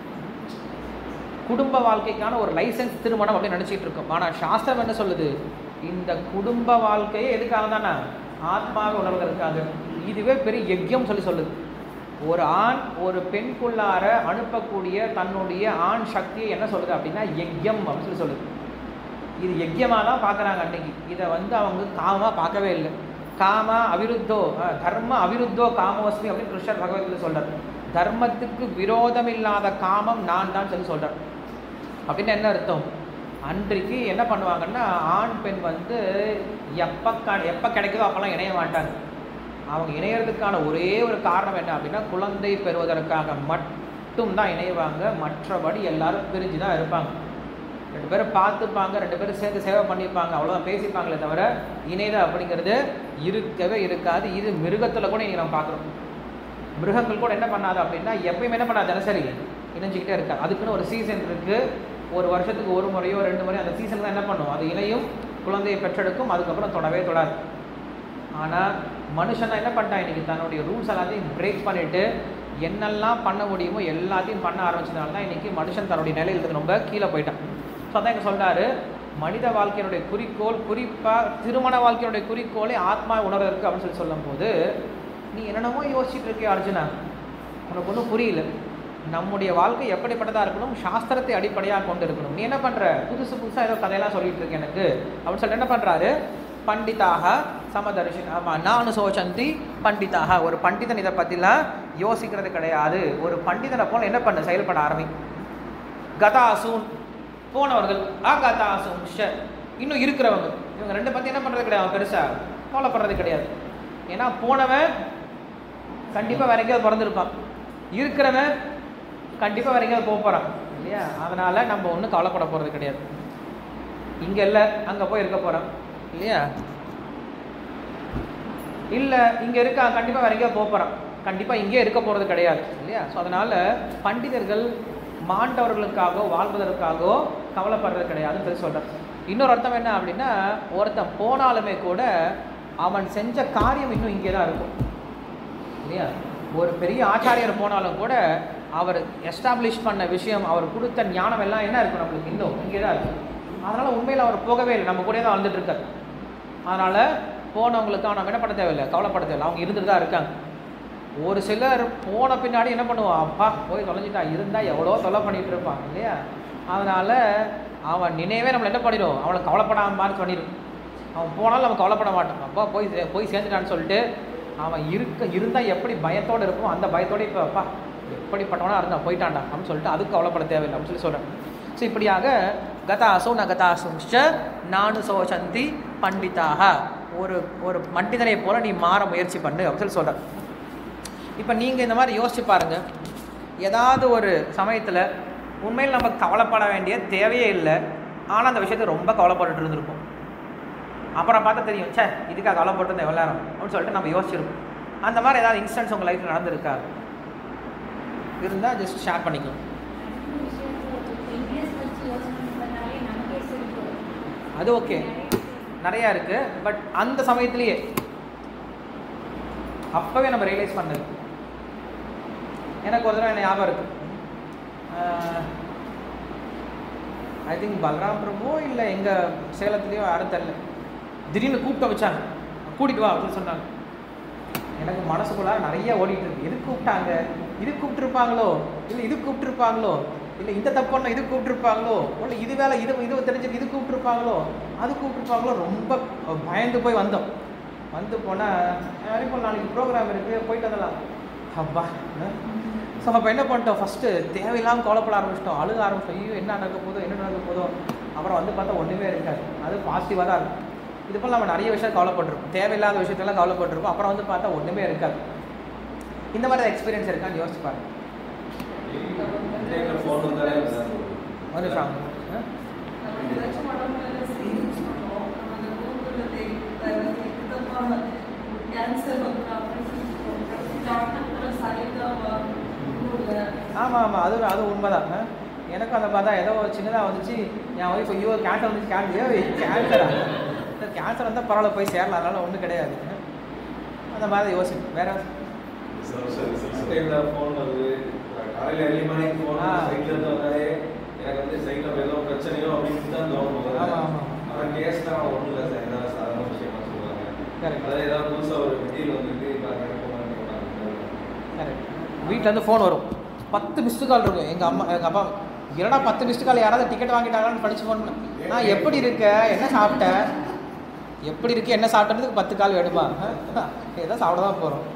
குடும்ப வாழ்க்கைக்கான ஒரு லைசன்ஸ் திருமணம் அப்படின்னு நினச்சிட்டு இருக்கோம் ஆனால் சாஸ்திரம் என்ன சொல்லுது இந்த குடும்ப வாழ்க்கையே எதுக்காக தானே ஆத்மாவை உணர்வதற்காக இதுவே பெரிய யஜ்யம் சொல்லி சொல்லுது ஒரு ஆண் ஒரு பெண்குள்ளார அனுப்பக்கூடிய தன்னுடைய ஆண் சக்தியை என்ன சொல்லுது அப்படின்னா யஜ்யம் அப்படின்னு சொல்லி சொல்லுது இது யஜ்யமாக தான் பார்க்குறாங்க அன்னைக்கு இதை வந்து அவங்க காமமாக பார்க்கவே இல்லை காம அவிருத்தோ அஹ், தர்ம அவிருத்தோ காமோஸ்மி அப்படின்னு கிருஷ்ணர் பகவத்கீதை சொல்றார் தர்மத்துக்கு விரோதம் இல்லாத காமம் நான் தான் சொல்லி சொல்றார் அப்படின்னு என்ன அர்த்தம் அன்றைக்கு என்ன பண்ணுவாங்கன்னா ஆண் பெண் வந்து எப்போ க எப்போ கிடைக்குதோ அப்போல்லாம் இணைய மாட்டாங்க அவங்க இணையறதுக்கான ஒரே ஒரு காரணம் என்ன அப்படின்னா குழந்தை பெறுவதற்காக மட்டும் தான் இணைவாங்க மற்றபடி எல்லாரும் பிரிஞ்சு தான் இருப்பாங்க ரெண்டு பேரும் பார்த்துப்பாங்க ரெண்டு பேரும் சேர்ந்து சேவை பண்ணிப்பாங்க அவ்வளோதான் பேசிப்பாங்களே தவிர இணைத அப்படிங்கிறது இருக்கவே இருக்காது இது மிருகத்தில் கூட இன்றைக்கி நம்ம பார்க்குறோம் மிருகங்கள் கூட என்ன பண்ணாது அப்படின்னா எப்பயுமே என்ன பண்ணாது தினசரி இணைஞ்சிக்கிட்டே இருக்கா அதுக்குன்னு ஒரு சீசன் இருக்குது ஒரு வருஷத்துக்கு ஒரு முறையோ ரெண்டு முறையோ அந்த சீசன் தான் என்ன பண்ணும் அது இணையும் குழந்தையை பெற்றெடுக்கும் அதுக்கப்புறம் தொடவே தொடாது ஆனால் மனுஷன் என்ன பண்ணிட்டான் இன்னைக்கு தன்னுடைய ரூல்ஸ் எல்லாத்தையும் பிரேக் பண்ணிட்டு என்னெல்லாம் பண்ண முடியுமோ எல்லாத்தையும் பண்ண ஆரம்பிச்சதுனால தான் இன்னைக்கு மனுஷன் தன்னுடைய நிலையிலிருந்து ரொம்ப கீழே போயிட்டான் ஸோ அதான் இங்கே சொல்றாரு மனித வாழ்க்கையினுடைய குறிக்கோள் குறிப்பாக திருமண வாழ்க்கையினுடைய குறிக்கோளே ஆத்மா உணர்வு இருக்குது அப்படின்னு சொல்லி சொல்லும்போது நீ என்னென்னமோ யோசிச்சுட்டு இருக்கிய அர்ஜுனா உனக்கு ஒன்றும் புரியல நம்முடைய வாழ்க்கை எப்படிப்பட்டதாக இருக்கணும் சாஸ்திரத்தை அடிப்படையாக கொண்டு இருக்கணும் நீ என்ன பண்ணுற புதுசு புதுசாக ஏதோ கதையெல்லாம் சொல்லிட்டு இருக்க எனக்கு அப்படின்னு சொல்லிட்டு என்ன பண்ணுறாரு பண்டிதாக சமதர்ஷன் ஆமாம் நான் சோச்சந்தி பண்டிதாக ஒரு பண்டிதன் இதை பற்றிலாம் யோசிக்கிறது கிடையாது ஒரு பண்டிதனை போல என்ன பண்ண செயல்பட ஆரம்பி கதாசூன் போனவர்கள் அகதாசூன் ஷ இன்னும் இருக்கிறவங்க இவங்க ரெண்டு பற்றி என்ன பண்ணுறது கிடையாது பெருசாக கவலைப்படுறது கிடையாது ஏன்னா போனவன் கண்டிப்பாக வேற எங்கேயாவது பிறந்திருப்பான் இருக்கிறவன் கண்டிப்பாக வேற எங்கேயாவது போக போகிறான் இல்லையா அதனால் நம்ம ஒன்றும் கவலைப்பட போகிறது கிடையாது இங்கே இல்லை அங்கே போய் இருக்க போகிறான் இல்லையா இல்லை இங்கே இருக்கா கண்டிப்பாக வேற எங்கேயோ போக போகிறான் கண்டிப்பாக இங்கே இருக்க போகிறது கிடையாது இல்லையா ஸோ அதனால் பண்டிதர்கள் மாண்டவர்களுக்காகவோ வாழ்வதற்காகவோ கவலைப்படுறது கிடையாதுன்னு சொல்லி சொல்கிறேன் இன்னொரு அர்த்தம் என்ன அப்படின்னா ஒருத்தன் போனாலுமே கூட அவன் செஞ்ச காரியம் இன்னும் இங்கே தான் இருக்கும் இல்லையா ஒரு பெரிய ஆச்சாரியர் போனாலும் கூட அவர் எஸ்டாப்ளிஷ் பண்ண விஷயம் அவர் கொடுத்த ஞானம் எல்லாம் என்ன இருக்கும் நம்மளுக்கு இன்னும் இங்கே தான் இருக்கும் அதனால் உண்மையில் அவர் போகவே இல்லை நம்ம கூட தான் வாழ்ந்துட்டு இருக்கார் அதனால் போனவங்களுக்கு நம்ம என்ன பண்ண தேவையில்லை கவலைப்பட தேவையில்லை அவங்க இருந்துட்டு தான் இருக்காங்க ஒரு சிலர் போன பின்னாடி என்ன பண்ணுவான் அப்பா போய் தொலைஞ்சிட்டான் இருந்தால் எவ்வளோ தொலை பண்ணிட்டு இருப்பான் இல்லையா அதனால் அவன் நினைவே நம்மளை என்ன பண்ணிடும் அவளை கவலைப்படாமல் பண்ணிடும் அவன் போனாலும் நம்ம கவலைப்பட மாட்டோம் அப்பா போய் சே- போய் சேர்ந்துட்டான்னு சொல்லிட்டு அவன் இருக்க இருந்தால் எப்படி பயத்தோடு இருப்போம் அந்த பயத்தோட இப்போ அப்பா எப்படிப்பட்டவனா இருந்தான் போயிட்டான்டா அப்படின்னு சொல்லிட்டு அதுக்கு கவலைப்பட தேவையில்லை அப்படின்னு சொல்லி சொல்கிறேன் ஸோ இப்படியாக கதாசோ நகதாசும்ஷ நானு சோசந்தி பண்டிதாக ஒரு ஒரு பண்டிதனை போல நீ மாற முயற்சி பண்ணு அப்படின்னு சொல்லி சொல்கிறேன் இப்போ நீங்கள் இந்த மாதிரி யோசிச்சு பாருங்க ஏதாவது ஒரு சமயத்தில் உண்மையில் நம்ம கவலைப்பட வேண்டிய தேவையே இல்லை ஆனால் அந்த விஷயத்தை ரொம்ப கவலைப்பட்டுட்டு இருந்திருப்போம் அப்புறம் பார்த்தா தெரியும் ச்சே இதுக்காக கவலைப்பட்டு எவ்வளோ நேரம் அப்படின்னு சொல்லிட்டு நம்ம யோசிச்சிருப்போம் அந்த மாதிரி ஏதாவது இன்ஸ்டன்ஸ் உங்கள் லைஃப்பில் நடந்திருக்கா இருந்தால் ஜஸ்ட் ஷேர் பண்ணிக்கலாம் அது ஓகே நிறையா இருக்குது பட் அந்த சமயத்திலேயே அப்போவே நம்ம ரியலைஸ் பண்ணது எனக்கு ஒரு தடவை என்ன ஞாபகம் இருக்கு ஐ திங்க் பலராம் பிரபு இல்லை எங்கள் சேலத்துலேயோ யாரும் தெரில திடீர்னு கூப்பிட்டு வச்சாங்க கூட்டிட்டு வா அப்படின்னு சொன்னாங்க எனக்கு மனசுக்குள்ளார நிறைய ஓடிட்டு இருக்கு எது கூப்பிட்டாங்க இது கூப்பிட்டுருப்பாங்களோ இல்லை இது கூப்பிட்டுருப்பாங்களோ இல்லை இந்த தப்பு பண்ண இது கூப்பிட்டுருப்பாங்களோ இல்லை இது வேலை இது இது தெரிஞ்சது இது கூப்பிட்டுருப்பாங்களோ அது கூப்பிட்டுருப்பாங்களோ ரொம்ப பயந்து போய் வந்தோம் வந்து போனால் இப்போ நாளைக்கு ப்ரோக்ராம் இருக்குது போயிட்டு வந்துடலாம் அப்பா ஸோ அப்போ என்ன பண்ணிட்டோம் ஃபஸ்ட்டு தேவையில்லாமல் கவலைப்பட ஆரம்பிச்சிட்டோம் அழுக ஆரம்பிச்சிட்டோம் ஐயோ என்ன நடக்க போதோ என்ன நடக்க போதோ அப்புறம் வந்து பார்த்தா ஒன்றுமே இருக்காது அது பாசிட்டிவாக தான் இருக்கும் இது போல் நம்ம நிறைய விஷயம் கவலைப்பட்டிருப்போம் தேவையில்லாத விஷயத்தெல்லாம் கவலைப்பட்டிருப்போம் அப்புறம் வந்து பார்த்தா ஒன்றுமே இருக்காது இந்த மாதிரி எக்ஸ்பீரியன்ஸ் இருக்கான்னு யோசிச்சு பாருங்க ஃபோன் வந்தாலே வந்து ஃப்ரம் ஆமாம் ஆமாம் அது அது உண்மைதான் ஆ? எனக்கும் அதை பார்த்தா ஏதோ ஒரு சின்னதாக வந்துச்சு என் ஒய்ஃப் ஐயோ கேன்சர் வந்துச்சு கேன்சர் ஏ கேன்சரா கேன்சர் வந்தால் பரவாயில்ல போய் சேரலாம் அதனால ஒன்றும் கிடையாது ஆ? அந்த மாதிரி யோசிப்பேன் வேற டைமில் ஃபோன் வருது காலையில் ஏர்லி மார்னிங் ஃபோன் ஆ. சைட்ல இருந்து வந்தாலே எனக்கு வந்து சைட்டில் ஏதோ பிரச்சனையோ அப்படின்னு தான் தோணும் முதல்ல. ஆமா, ஆமா. அவன் கேஸ்னா ஒன்றும் இல்லை சார் ஏதாவது சாதாரண விஷயமா சொல்லுவாங்க Correct. அதாவது ஏதாவது புதுசாக ஒரு மெட்டீரியல் வந்துருக்கு இப்போ நடக்க மாட்டேங்கிறாங்க கரெக்ட் வீட்டிலேருந்து ஃபோன் வரும் பத்து மிஸ்டு கால் இருக்கும் எங்கள் அம்மா எங்கள் அப்பா என்னடா பத்து மிஸ்டு கால் யாராவது டிக்கெட் வாங்கிட்டாங்களான்னு படிச்சு ஃபோன் ஆ எப்படி இருக்க என்ன சாப்பிட்ட எப்படி இருக்கு என்ன சாப்பிட்டதுக்கு பத்து கால் வேணுமா ஆ? ஏதோ சாப்பிட தான் போகிறோம்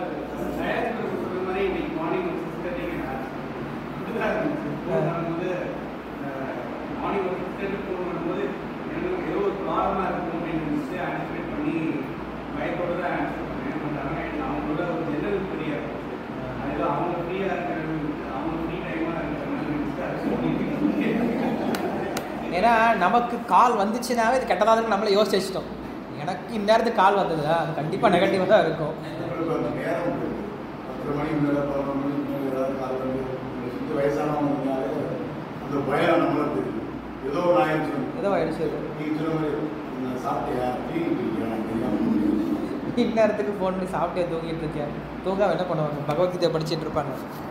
ஏன்னா நமக்கு கால் வந்துச்சுனாவே இது கெட்டதாக இருக்கு நம்மளே யோசிச்சு வச்சிட்டோம் எனக்கு இந்நேரத்துக்கு கால் வந்தது அது கண்டிப்பாக நெகட்டிவாக தான் இருக்கும் உங்களுக்கு அந்த நேரம் இருக்கு. பத்தரை மணிக்கு மேலே பதினொரு மணிக்கு மேலே ஏதாவது கால் வந்து ஒரு சுத்தி வயசானவங்க இருந்தாலே அந்த பயம் நம்மளுக்கு தெரியும். ஏதோ ஒரு ஆயிடுச்சு ஏதோ ஆயிடுச்சு நீங்கள் சொன்ன மாதிரி நான் சாப்பிட்டியா தூங்கிட்டு இருக்கியா எனக்கு தெரியாம போச்சு. இந்நேரத்துக்கு ஃபோன் பண்ணி சாப்பிட்டே தூங்கிட்டு இருக்கேன் தூங்காம என்ன பண்ணுவாங்க பகவத்கீதை படிச்சிட்டு இருப்பாங்க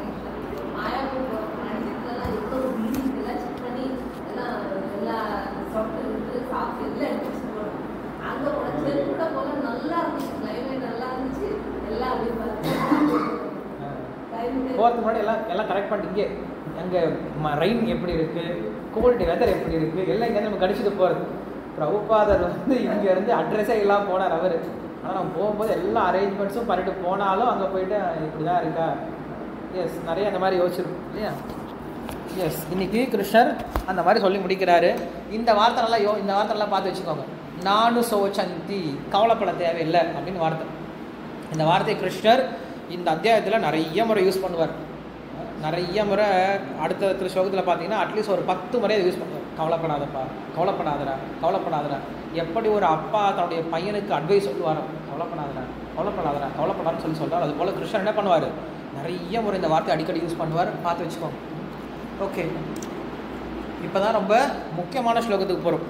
போகிறதுக்கு முன்னாடி எல்லாம் எல்லாம் கரெக்ட் பண்ணிட்டு இங்கே அங்கே ரெயின் எப்படி இருக்குது கோல்டு வெதர் எப்படி இருக்குது எல்லாம் இங்கேருந்து நம்ம கடிச்சிட்டு போகிறது பிரபுபாதர் வந்து இங்கேருந்து அட்ரஸே இல்லாமல் போனார் அவர் ஆனால் நம்ம போகும்போது எல்லா அரேஞ்ச்மெண்ட்ஸும் பண்ணிட்டு போனாலும் அங்கே போயிட்டு இப்படி தான் இருக்கா எஸ் நிறைய அந்த மாதிரி யோசிச்சிருக்கோம் இல்லையா எஸ் இன்னைக்கு கிருஷ்ணர் அந்த மாதிரி சொல்லி முடிக்கிறாரு இந்த வார்த்தை நல்லா யோ இந்த வார்த்தை நல்லா பார்த்து வச்சுக்கோங்க நானு சோச்சந்தி கவலைப்பட தேவையில்லை அப்படின்னு வார்த்தை இந்த வார்த்தையை கிருஷ்ணர் இந்த அத்தியாயத்தில் நிறைய முறை யூஸ் பண்ணுவார் நிறைய முறை அடுத்த திரு ஸ்லோகத்தில் பார்த்தீங்கன்னா அட்லீஸ்ட் ஒரு பத்து முறை யூஸ் பண்ணுவார் கவலைப்படாதப்பா கவலைப்படாதடா கவலைப்படாதடா எப்படி ஒரு அப்பா தன்னுடைய பையனுக்கு அட்வைஸ் சொல்லுவாரோ கவலைப்படாதடா கவலைப்படாதடா கவலைப்படாதுன்னு சொல்லி சொல்றார் அது போல் கிருஷ்ணர் என்ன பண்ணுவார் நிறைய முறை இந்த வார்த்தை அடிக்கடி யூஸ் பண்ணுவார் பார்த்து வச்சுக்கோங்க ஓகே இப்போ தான் ரொம்ப முக்கியமான ஸ்லோகத்துக்கு போகிறோம்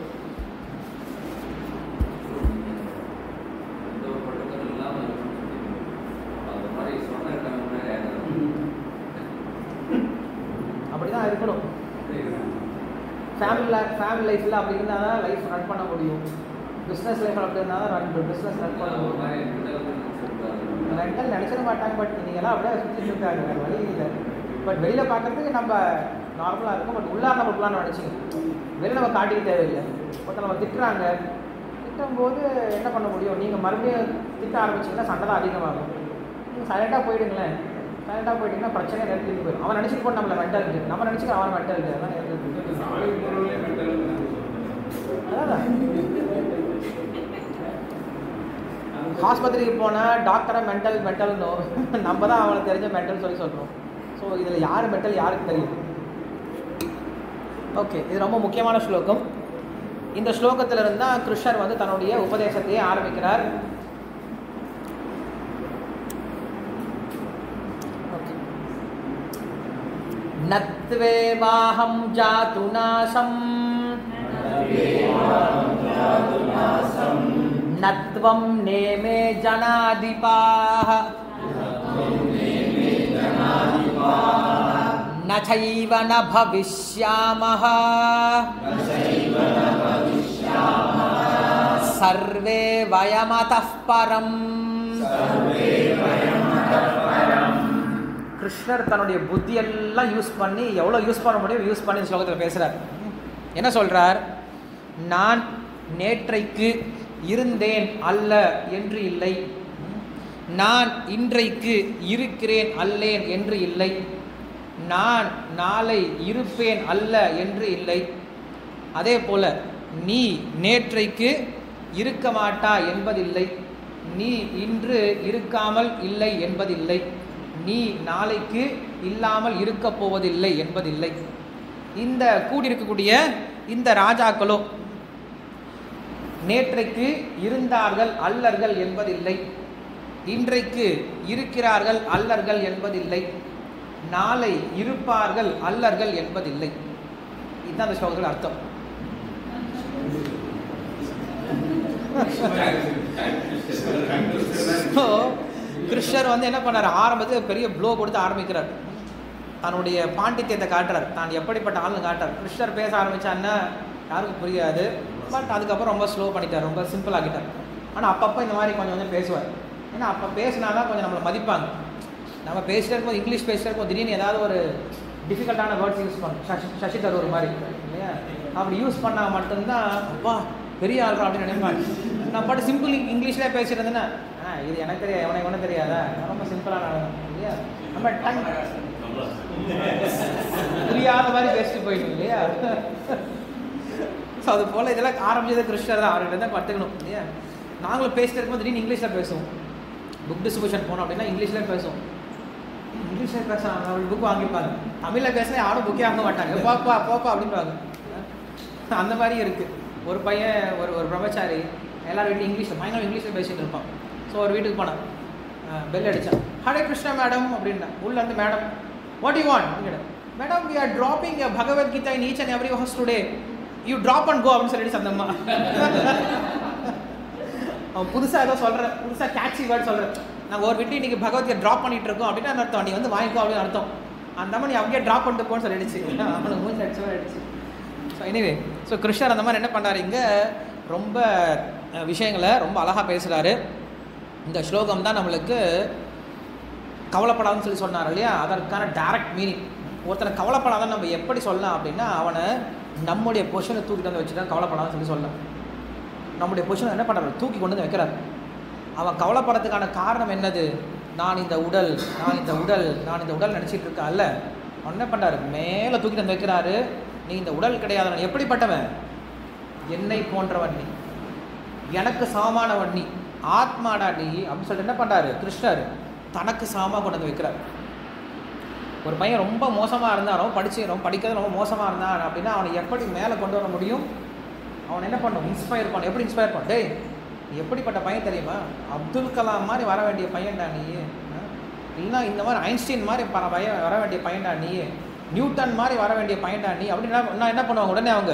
எந்த ஒரு பட்டத்தரும் இல்லாம அந்த மாதிரி சொன்ன முன்னாடி அப்படி தான் இருக்கணும் ஃபேமிலி ஃபேமிலி லைஃப்பில் அப்படி இருந்தால் தான் லைஃப் ரன் பண்ண முடியும் பிஸ்னஸ் லைஃப் அப்படி இருந்தால் தான் ரன் பிஸ்னஸ் ரன் பண்ண ஒரு முடியும் மாதிரி ரெண்டல் நினச்சிட மாட்டாங்க பட் நீங்கள்லாம் அப்படியே சுற்றிட்டு இருக்காங்க வேறு வழி இல்லை பட் வெளியில் பார்க்குறதுக்கு நம்ம நார்மலாக இருக்கும் பட் உள்ளார நம்ம பிளான் நினச்சிங்க வெளியில் நம்ம காட்டிக்க தேவையில்லை பட் நம்ம திட்டுறாங்க திட்டும்போது என்ன பண்ண முடியும் நீங்கள் மறுபடியும் திட்ட ஆரம்பிச்சிங்கன்னா சண்டை தான் அதிகமாகும் நீங்கள் சைலண்டாக போயிடுங்களேன் சைலண்டாக போயிட்டீங்கன்னா பிரச்சனை நிறுத்திட்டு போயிடும் அவன் நினச்சிட்டு போட்டு நம்மளை மென்டல் நம்ம நினச்சிக்க அவன் மென்டல் அதான் அதான் ஆஸ்பத்திரிக்கு போனால் டாக்டரை மென்டல் மென்டல்னோ நம்ம தான் அவனுக்கு தெரிஞ்ச மென்டல் சொல்லி சொல்கிறோம் ஸோ இதில் யார் மென்டல் யாருக்கு தெரியும் ஓகே இது ரொம்ப முக்கியமான ஸ்லோகம் இந்த ஸ்லோகத்தில் இருந்தால் கிருஷ்ணர் வந்து தன்னுடைய உபதேசத்தையே ஆரம்பிக்கிறார் ஓகே நத்வேவாஹம் ஜாது நாசம் நத்வம் நேமே ஜனாதிபாः न चैव न भविष्यामः सर्वे वयमतः परम् கிருஷ்ணர் தன்னுடைய புத்தியெல்லாம் யூஸ் பண்ணி எவ்வளோ யூஸ் பண்ண முடியும் யூஸ் பண்ணி இந்த ஸ்லோகத்தில் பேசுகிறார் என்ன சொல்கிறார் நான் நேற்றைக்கு இருந்தேன் அல்ல என்று இல்லை நான் இன்றைக்கு இருக்கிறேன் அல்லேன் என்று இல்லை நான் நாளை இருப்பேன் அல்ல என்று இல்லை அதே போல நீ நேற்றைக்கு இருக்க மாட்டா என்பதில்லை நீ இன்று இருக்காமல் இல்லை என்பதில்லை நீ நாளைக்கு இல்லாமல் இருக்கப் போவதில்லை என்பதில்லை இந்த கூடியிருக்கக்கூடிய இந்த ராஜாக்களோ நேற்றைக்கு இருந்தார்கள் அல்லர்கள் என்பதில்லை இன்றைக்கு இருக்கிறார்கள் அல்லர்கள் என்பதில்லை நாளை இருப்பார்கள் அல்லர்கள் என்பதில்லை இதுதான் அந்த ஸ்லோகங்கள் அர்த்தம் ஸோ கிருஷ்ணர் வந்து என்ன பண்ணார் ஆரம்பத்தில் பெரிய ப்ளோ கொடுத்து ஆரம்பிக்கிறார் தன்னுடைய பாண்டித்யத்தை காட்டுறார் தான் எப்படிப்பட்ட ஆள்னு காட்டுறார் கிருஷ்ணர் பேச ஆரம்பிச்சான்னா யாருக்கும் புரியாது பட் அதுக்கப்புறம் ரொம்ப ஸ்லோ பண்ணிட்டார் ரொம்ப சிம்பிள் ஆக்கிட்டார் ஆனால் அப்பப்போ இந்த மாதிரி கொஞ்சம் கொஞ்சம் பேசுவார் ஏன்னா அப்போ பேசினாதான் கொஞ்சம் நம்மளை மதிப்பாங்க நம்ம பேசிட்டே இருக்கும்போது இங்கிலீஷ் பேசிட்டே இருக்கும்போது திடீர்னு ஏதாவது ஒரு டிஃபிகல்ட்டான வேர்ட்ஸ் யூஸ் பண்ணும் சசி சசி தரூர் மாதிரி இல்லையா அப்படி யூஸ் பண்ணால் மட்டும்தான் அப்பா பெரிய ஆள் அப்படின்னு நினைப்பாங்க நான் பாட்டு சிம்பிள் இங்கிலீஷ்லேயே பேசிட்டு இருந்தேன்னா ஆ இது எனக்கு தெரியாது எவனை ஒன்றும் தெரியாதா நான் ரொம்ப சிம்பிளாக நடக்கும் இல்லையா நம்ம டங் புரியாத மாதிரி பேசிட்டு போயிடும் இல்லையா ஸோ அது போல் இதெல்லாம் ஆரம்பிச்சது கிருஷ்ணர் தான் அவர்கிட்ட தான் கற்றுக்கணும் இல்லையா நாங்களும் பேசிட்டு இருக்கும்போது திடீர்னு இங்கிலீஷில் பேசுவோம் புக் டிஸ்ட்ரிபியூஷன் போனோம் அப்படின்னா இங்கிலீஷில் பேசுவோம் இங்கிலீஷில் பேசுகிறாங்க அவங்க புக் வாங்கிப்பாங்க தமிழில் பேசினா யாரும் புக்கே வாங்க மாட்டாங்க போப்பா போப்பா அப்படின்பாங்க அந்த மாதிரி இருக்குது ஒரு பையன் ஒரு ஒரு பிரம்மச்சாரி எல்லாரும் வீட்டில் இங்கிலீஷில் பயங்கரம் இங்கிலீஷில் பேசிட்டு இருப்பான் ஸோ ஒரு வீட்டுக்கு போனான் பெல் அடித்தான் ஹரே கிருஷ்ணா மேடம் அப்படின்னா உள்ள இருந்து மேடம் வாட் யூ வாண்ட் அப்படின்னு madam we are dropping Bhagavad Gita in each and every house today you drop and go அப்படின்னு சொல்லிட்டு சந்தம்மா அவன் புதுசாக ஏதோ சொல்கிறேன் புதுசாக கேட்சி வேர்ட் சொல்கிறேன் நாங்கள் ஒரு விட்டு இன்னைக்கு பகவத்கீதை ட்ராப் பண்ணிட்டு இருக்கோம் அப்படின்னு அர்த்தம் நீ வந்து வாங்கிக்கோ அப்படின்னு அர்த்தம் அந்த மாதிரி நீ அப்படியே ட்ராப் பண்ணிட்டு போன்னு சொல்லிடுச்சு அவனுக்கு மூஞ்சி அடிச்சு மாதிரி அடிச்சு ஸோ எனிவே ஸோ கிருஷ்ணர் அந்த மாதிரி என்ன பண்ணுறாரு இங்கே ரொம்ப அஹ், விஷயங்களை ரொம்ப அழகாக பேசுகிறாரு இந்த ஸ்லோகம் தான் நம்மளுக்கு கவலைப்படாதுன்னு சொல்லி சொன்னார் இல்லையா அதற்கான டைரக்ட் மீனிங் ஒருத்தனை கவலைப்படாதான் நம்ம எப்படி சொல்லலாம் அப்படின்னா அவனை நம்முடைய பொசிஷனை தூக்கிட்டு வந்து வச்சுட்டு கவலைப்படாதுன்னு சொல்லி சொல்லலாம் நம்முடைய பொசிஷனை என்ன பண்ணுறாரு தூக்கி கொண்டு வந்து வைக்கிறார் அவன் கவலைப்படுறதுக்கான காரணம் என்னது நான் இந்த உடல் நான் இந்த உடல் நான் இந்த உடல் நினச்சிட்டு இருக்கேன்ல அவன் என்ன பண்ணுறாரு மேலே தூக்கிட்டு வந்து வைக்கிறாரு நீ இந்த உடல் கிடையாது நான் எப்படிப்பட்டவன் என்னை போன்றவன் நீ எனக்கு சமமானவன் நீ ஆத்மாடா நீ அப்படின்னு சொல்லிட்டு என்ன பண்ணுறாரு கிருஷ்ணர் தனக்கு சமமாக கொண்டு வந்து வைக்கிறார் ஒரு பையன் ரொம்ப மோசமாக இருந்தாலும் படிச்சு ரொம்ப படிக்கிறது ரொம்ப மோசமாக இருந்தான் அப்படின்னா அவனை எப்படி மேலே கொண்டு வர முடியும் அவன் என்ன பண்ணும் இன்ஸ்பயர் பண்ண எப்படி இன்ஸ்பயர் பண்ண டேய் நீ எப்படிப்பட்ட பையன் தெரியுமா அப்துல் கலாம் மாதிரி வர வேண்டிய பையன்டா நீ ஆ? இல்லைன்னா இந்த மாதிரி ஐன்ஸ்டீன் மாதிரி பர பையன் வர வேண்டிய பையன்டா நீ நியூட்டன் மாதிரி வர வேண்டிய பையன்டா நீ அப்படின்னா நான் என்ன பண்ணுவாங்க உடனே அவங்க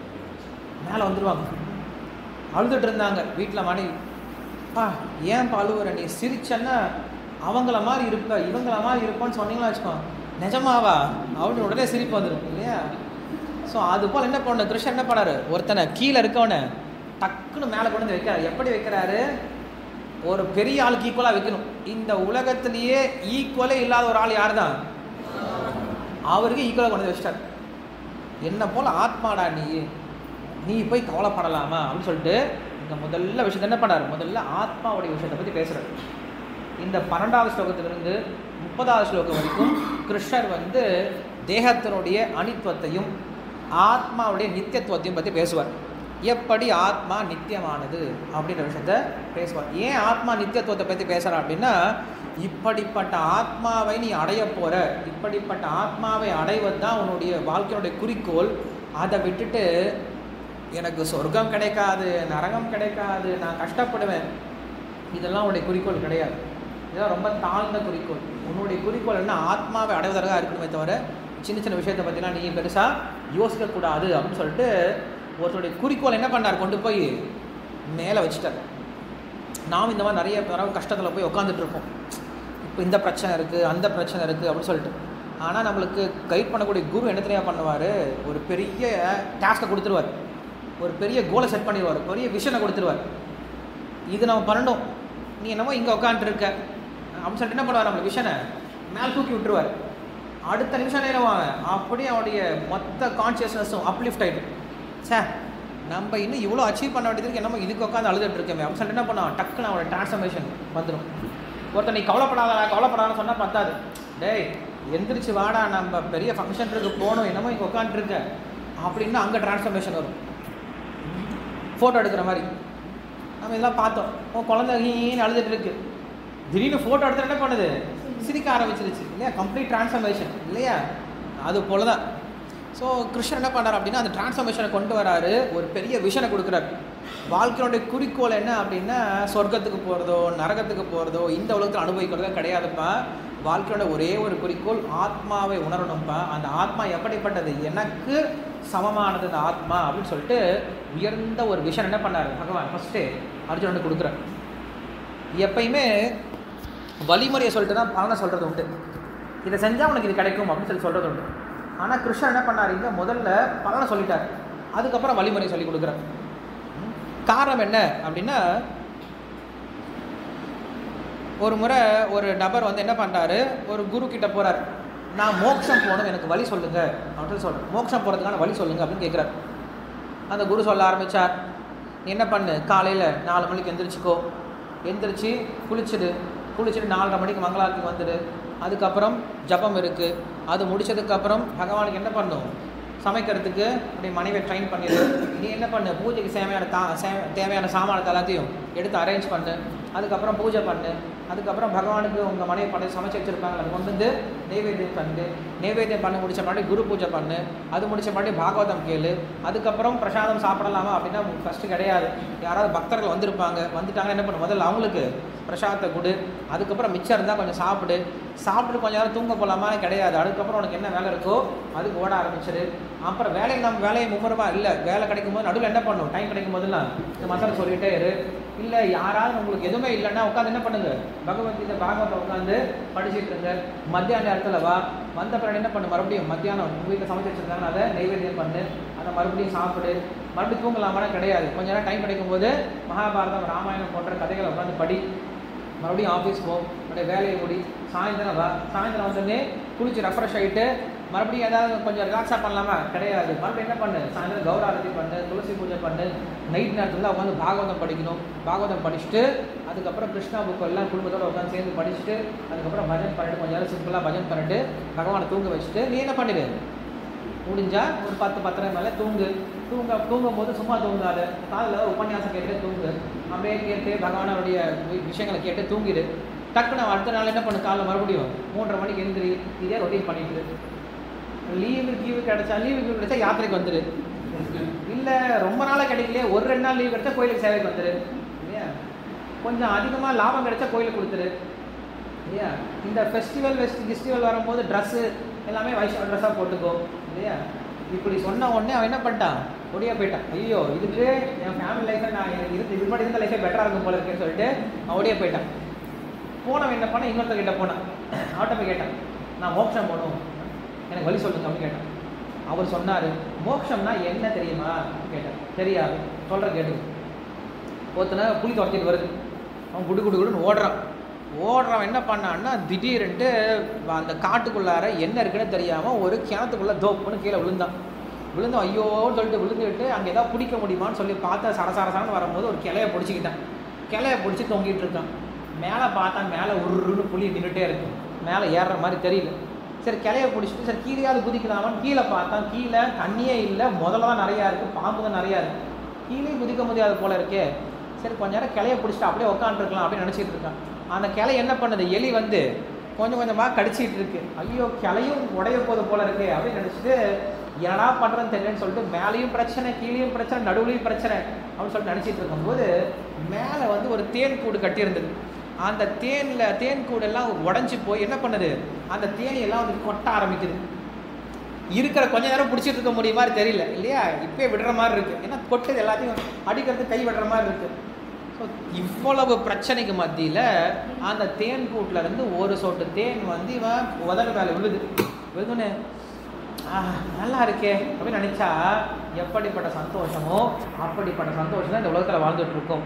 மேலே வந்துடுவாங்க அழுதுட்டு இருந்தாங்க வீட்டில் மனைவி பா ஏன் அழுவுற நீ சிரிச்சன்னா அவங்கள மாதிரி இருப்ப இவங்கள மாதிரி இருப்பான்னு சொன்னீங்களா வச்சுக்கோ நிஜமாவா அப்படின்னு உடனே சிரிப்பு வந்துடும் இல்லையா ஸோ அது போல் என்ன பண்ண கிருஷ்ணன் என்ன பண்ணாரு ஒருத்தனை கீழே இருக்கவனை டக்குன்னு மேலே கொண்டு வந்து வைக்கிறாரு எப்படி வைக்கிறாரு ஒரு பெரிய ஆளுக்கு ஈக்குவலாக வைக்கணும் இந்த உலகத்திலேயே ஈக்குவலே இல்லாத ஒரு ஆள் யார் தான் அவருக்கு ஈக்குவலாக கொண்டு வந்து வச்சிட்டார் என்ன போல் ஆத்மாடா நீ நீ போய் கவலைப்படலாமா அப்படின்னு சொல்லிட்டு இந்த முதல்ல விஷயத்தை என்ன பண்ணாரு முதல்ல ஆத்மாவுடைய விஷயத்தை பற்றி பேசுகிறார் இந்த பன்னெண்டாவது ஸ்லோகத்திலிருந்து முப்பதாவது ஸ்லோகம் வரைக்கும் கிருஷ்ணர் வந்து தேகத்தினுடைய அனித்துவத்தையும் ஆத்மாவுடைய நித்தியத்துவத்தையும் பற்றி பேசுவார் எப்படி ஆத்மா நித்தியமானது அப்படின்ற விஷயத்த பேசுவார் ஏன் ஆத்மா நித்தியத்துவத்தை பற்றி பேசுகிறார் அப்படின்னா இப்படிப்பட்ட ஆத்மாவை நீ அடைய போகிற இப்படிப்பட்ட ஆத்மாவை அடைவது தான் உன்னுடைய வாழ்க்கையினுடைய குறிக்கோள் அதை விட்டுட்டு எனக்கு சொர்க்கம் கிடைக்காது நரகம் கிடைக்காது நான் கஷ்டப்படுவேன் இதெல்லாம் உன்னுடைய குறிக்கோள் கிடையாது இதெல்லாம் ரொம்ப தாழ்ந்த குறிக்கோள் உன்னுடைய குறிக்கோள் என்ன ஆத்மாவை அடைவதற்காக இருக்கணுமே தவிர சின்ன சின்ன விஷயத்தை பற்றிலாம் நீ பெருசாக யோசிக்கக்கூடாது அப்படின்னு சொல்லிட்டு ஒருத்தருடைய குறிக்கோள் என்ன பண்ணார் கொண்டு போய் மேலே வச்சுட்டார் நாம் இந்த மாதிரி நிறைய தடவை கஷ்டத்தில் போய் உட்காந்துட்டு இருப்போம் இப்போ இந்த பிரச்சனை இருக்குது அந்த பிரச்சனை இருக்குது அப்படின்னு சொல்லிட்டு ஆனால் நம்மளுக்கு கைட் பண்ணக்கூடிய குரு என்ன தெரியா பண்ணுவார் ஒரு பெரிய டாஸ்க்கை கொடுத்துருவார் ஒரு பெரிய கோலை செட் பண்ணிடுவார் பெரிய விஷனை கொடுத்துருவார் இது நம்ம பண்ணணும் நீ என்னமோ இங்கே உட்காந்துருக்க அப்படின்னு சொல்லிட்டு என்ன பண்ணுவார் நம்மளை விஷனை மேலே தூக்கி விட்டுருவார் அடுத்த நிமிஷம் நேரம் வாங்க அப்படியே அவனுடைய மொத்த கான்சியஸ்னஸும் அப்லிஃப்ட் ஆகிட்டு சே நம்ம இன்னும் இவ்வளோ அச்சீவ் பண்ண வேண்டியது இருக்கு நம்ம இதுக்கு உட்காந்து அழுதுட்டு இருக்கோமே அப்படின்னு சொல்லிட்டு என்ன பண்ணுவான் டக்குன்னு அவனோட டிரான்ஸ்ஃபர்மேஷன் வந்துடும் ஒருத்தன் நீ கவலைப்படாதடா கவலைப்படாதான்னு சொன்னால் பத்தாது டேய் எந்திரிச்சு வாடா நம்ம பெரிய ஃபங்க்ஷன் இருக்கு போகணும் என்னமோ இங்கே உட்காந்துருக்க அப்படின்னு அங்கே டிரான்ஸ்ஃபர்மேஷன் வரும் ஃபோட்டோ எடுக்கிற மாதிரி நம்ம இதெல்லாம் பார்த்தோம் உன் குழந்தை ஈன்னு அழுதுட்டு இருக்கு திடீர்னு ஃபோட்டோ எடுத்து என்ன பண்ணுது சிரிக்க ஆரம்பிச்சிருச்சு இல்லையா கம்ப்ளீட் டிரான்ஸ்ஃபர்மேஷன் இல்லையா அது போல தான் ஸோ கிருஷ்ணன் என்ன பண்ணார் அப்படின்னா அந்த டிரான்ஸ்ஃபர்மேஷனை கொண்டு வராரு ஒரு பெரிய விஷனை கொடுக்குறாரு வாழ்க்கையோடைய குறிக்கோள் என்ன அப்படின்னா சொர்க்கத்துக்கு போகிறதோ நரகத்துக்கு போகிறதோ இந்த உலகத்தில் அனுபவிக்கிறதோ கிடையாதுப்பா வாழ்க்கையோட ஒரே ஒரு குறிக்கோள் ஆத்மாவை உணரணும்ப்பா அந்த ஆத்மா எப்படிப்பட்டது எனக்கு சமமானது இந்த ஆத்மா அப்படின்னு சொல்லிட்டு உயர்ந்த ஒரு விஷன் என்ன பண்ணார் பகவான் ஃபஸ்ட்டு அர்ஜுனனுக்கு கொடுக்குறார் எப்பயுமே வழிமுறையை சொல்லிட்டு தான் பலனை சொல்கிறது உண்டு இதை செஞ்சால் உனக்கு இது கிடைக்கும் அப்படின்னு சொல்லி சொல்கிறது உண்டு ஆனால் கிருஷ்ணன் என்ன பண்ணார் இங்கே முதல்ல பலனை சொல்லிட்டார் அதுக்கப்புறம் வழிமுறையை சொல்லி கொடுக்குறார் ம். காரணம் என்ன அப்படின்னா ஒரு முறை ஒரு நபர் வந்து என்ன பண்ணுறாரு ஒரு குரு கிட்ட போகிறார் நான் மோட்சம் போகணும் எனக்கு வழி சொல்லுங்க அப்படின்னு சொல்கிறேன் மோட்சம் போகிறதுக்கான வழி சொல்லுங்க அப்படின்னு கேட்குறாரு அந்த குரு சொல்ல ஆரம்பித்தார் நீ என்ன பண்ணு காலையில் நாலு மணிக்கு எந்திரிச்சிக்கோ எந்திரிச்சு குளிச்சுடு குளிச்சுட்டு நாலரை மணிக்கு மங்களாரத்துக்கு வந்துடு அதுக்கப்புறம் ஜபம் இருக்குது அது முடிச்சதுக்கப்புறம் பகவானுக்கு என்ன பண்ணும் சமைக்கிறதுக்கு அப்படி மனைவியை ட்ரைன் பண்ணிடு நீ என்ன பண்ணு பூஜைக்கு தேவையான தா சே- தேவையான சாமானத்தை எல்லாத்தையும் எடுத்து அரேஞ்ச் பண்ணு அதுக்கப்புறம் பூஜை பண்ணு அதுக்கப்புறம் பகவானுக்கு உங்கள் மனைவி பண்ணி சமைச்சு வச்சுருப்பாங்க அதை கொண்டு வந்து நெய்வேத்தியம் பண்ணு நெய்வேத்தியம் பண்ணி முடிச்ச மாதிரி குரு பூஜை பண்ணு அது முடிச்ச மாதிரி பாகவதம் கேளு அதுக்கப்புறம் பிரசாதம் சாப்பிடலாமா அப்படின்னா ஃபஸ்ட்டு கிடையாது யாராவது பக்தர்கள் வந்திருப்பாங்க வந்துட்டாங்கன்னா என்ன பண்ணு முதல்ல அவங்களுக்கு பிரசாதத்தை கொடு அதுக்கப்புறம் மிச்சம் இருந்தால் கொஞ்சம் சாப்பிடு சாப்பிட்டு கொஞ்ச நேரம் தூங்க போகலாமா கிடையாது அதுக்கப்புறம் உனக்கு என்ன வேலை இருக்கோ அதுக்கு ஓட ஆரம்பிச்சிரு அப்புறம் வேலையை நம்ம வேலையை மும்முரமா இல்லை வேலை கிடைக்கும் போது நடுவில் என்ன பண்ணும் டைம் கிடைக்கும் போதெல்லாம் இந்த மந்திரம் சொல்லிகிட்டே இரு இல்லை யாராவது உங்களுக்கு எதுவுமே இல்லைன்னா உட்காந்து என்ன பண்ணுங்க பகவத்கீதை பாகவத்தை உட்காந்து படிச்சுட்டு இருங்க மத்தியான நேரத்தில் வா வந்த பிறகு என்ன பண்ணு மறுபடியும் மத்தியானம் உங்கள் வீட்டில் சமைச்சு வச்சிருந்தாங்க அதை நைவேத்தியம் பண்ணு அதை மறுபடியும் சாப்பிடு மறுபடியும் தூங்கலாமான்னா கிடையாது கொஞ்ச நேரம் டைம் கிடைக்கும் போது மகாபாரதம் ராமாயணம் போன்ற கதைகளை உட்காந்து படி மறுபடியும் ஆஃபீஸ் போ மறுபடியும் வேலையை முடி சாயந்தரம் வா சாயந்தரம் வந்தோடனே குளிச்சு ரெஃப்ரெஷ் ஆகிட்டு மறுபடியும் ஏதாவது கொஞ்சம் ரிலாக்ஸாக பண்ணலாமா கிடையாது மறுபடியும் என்ன பண்ணு சாயந்தரம் கௌராரதி பண்ணு துளசி பூஜை பண்ணு நைட் நேரத்தில் உட்காந்து பாகவதம் படிக்கணும் பாகவதம் படிச்சுட்டு அதுக்கப்புறம் கிருஷ்ணா புக்கு எல்லாம் குடும்பத்தோட உட்காந்து சேர்ந்து படிச்சுட்டு அதுக்கப்புறம் பஜன் பண்ணிட்டு கொஞ்சம் நேரம் சிம்பிளாக பஜன் பண்ணிட்டு பகவானை தூங்க வச்சுட்டு நீ என்ன பண்ணிடு முடிஞ்சா ஒரு பத்து பத்தரை மேலே தூங்கு தூங்க தூங்கும் போது சும்மா தூங்காது காதில் உபன்யாசம் கேட்டு தூங்கு அப்படியே கேட்டு பகவானுடைய வி- விஷயங்களை கேட்டு தூங்கிடு டக்குன்னு அடுத்த நாள் என்ன பண்ணு காலைல மறுபடியும் மூன்றரை மணிக்கு எழுந்திரி இதே ரொட்டீன் பண்ணிட்டு லீவு லீவு கிடைச்சா லீவு லீவு கிடைச்சா யாத்திரைக்கு வந்துடு இல்லை ரொம்ப நாளாக கிடைக்கலையே ஒரு ரெண்டு நாள் லீவ் கிடைச்சா கோயிலுக்கு சேவைக்கு வந்துடு இல்லையா கொஞ்சம் அதிகமாக லாபம் கிடைச்சா கோயிலுக்கு கொடுத்துரு இல்லையா இந்த ஃபெஸ்டிவல் வெஸ்ட் ஃபெஸ்டிவல் வரும்போது ட்ரெஸ்ஸு எல்லாமே வைஷ்ணவ ட்ரெஸ்ஸாக போட்டுக்கோ இல்லையா இப்படி சொன்ன உடனே அவன் என்ன பண்ணிட்டான் ஒடியா போயிட்டான் ஐயோ இதுக்கு என் ஃபேமிலி லைஃப்பை நான் எனக்கு இருந்து இது முன்னாடி இருந்த லைஃபே பெட்டராக இருக்கும் போல இருக்கேன்னு சொல்லிட்டு அவன் ஒடியா போயிட்டான் போனவன் என்ன பண்ண இன்னொருத்தர் கிட்ட போனான் அவட்ட போய் கேட்டான் நான் மோட்சம் போகணும் எனக்கு வழி சொல்லுங்க அப்படின்னு கேட்டான் அவர் சொன்னார் மோட்சம்னா என்ன தெரியுமா கேட்டேன் தெரியாது சொல்கிற கேட்டு ஒருத்தனை புலி துரத்திட்டு வருது அவன் குடு குடு குடுன்னு ஓடுறான் ஓடுறவன் என்ன பண்ணான்னா திடீர்னுட்டு அந்த காட்டுக்குள்ளார என்ன இருக்குன்னு தெரியாமல் ஒரு கிணத்துக்குள்ளே தோப்புன்னு கீழே விழுந்தான் விழுந்தோம் ஐயோன்னு சொல்லிட்டு விழுந்துட்டு அங்கே ஏதாவது பிடிக்க முடியுமான்னு சொல்லி பார்த்தா சர சர சரன்னு வரும்போது ஒரு கிளைய பிடிச்சிக்கிட்டான் கிளைய பிடிச்சி தொங்கிட்டு இருக்கான் மேலே பார்த்தா மேலே உருன்னு புளி நின்றுட்டே இருக்கு மேலே ஏறுற மாதிரி தெரியல சரி கிளைய பிடிச்சிட்டு சரி கீழேயாவது குதிக்கலாமான்னு கீழே பார்த்தா கீழே தண்ணியே இல்லை முதல்ல தான் நிறையா இருக்குது பாம்பு தான் நிறையா இருக்குது கீழே குதிக்க முடியாது போல இருக்கே சரி கொஞ்ச நேரம் கிளைய பிடிச்சிட்டு அப்படியே உட்காந்துருக்கலாம் அப்படின்னு நினச்சிட்டு இருக்கான் அந்த கிளை என்ன பண்ணுது எலி வந்து கொஞ்சம் கொஞ்சமாக கடிச்சிட்டு இருக்கு ஐயோ கிளையும் உடைய போது போல இருக்கே அப்படின்னு நினச்சிட்டு என்னடா பண்ணுறேன்னு தெரியலன்னு சொல்லிட்டு மேலேயும் பிரச்சனை கீழேயும் பிரச்சனை நடுவுலையும் பிரச்சனை அப்படின்னு சொல்லிட்டு நினச்சிட்டு இருக்கும்போது மேலே வந்து ஒரு தேன் கூடு கட்டியிருந்தது அந்த தேனில் தேன் கூடெல்லாம் உடஞ்சி போய் என்ன பண்ணுது அந்த தேனி எல்லாம் வந்து கொட்ட ஆரம்பிக்குது இருக்கிற கொஞ்ச நேரம் பிடிச்சிட்டு இருக்க முடியுமா தெரியல இல்லையா இப்பயே விடுற மாதிரி இருக்கு ஏன்னா கொட்டது எல்லாத்தையும் அடிக்கிறது கை விடுற மாதிரி இருக்கு ஸோ இவ்வளவு பிரச்சனைக்கு மத்தியில் அந்த தேன் கூட்டில் இருந்து ஒரு சொட்டு தேன் வந்து இவன் உதடு மேலே விழுது விழுதுன்னு "ஆஹ், நல்லா இருக்கே அப்படின்னு நினச்சா எப்படிப்பட்ட சந்தோஷமோ அப்படிப்பட்ட சந்தோஷம் தான் இந்த உலகத்தில் வாழ்ந்துட்டு இருக்கோம்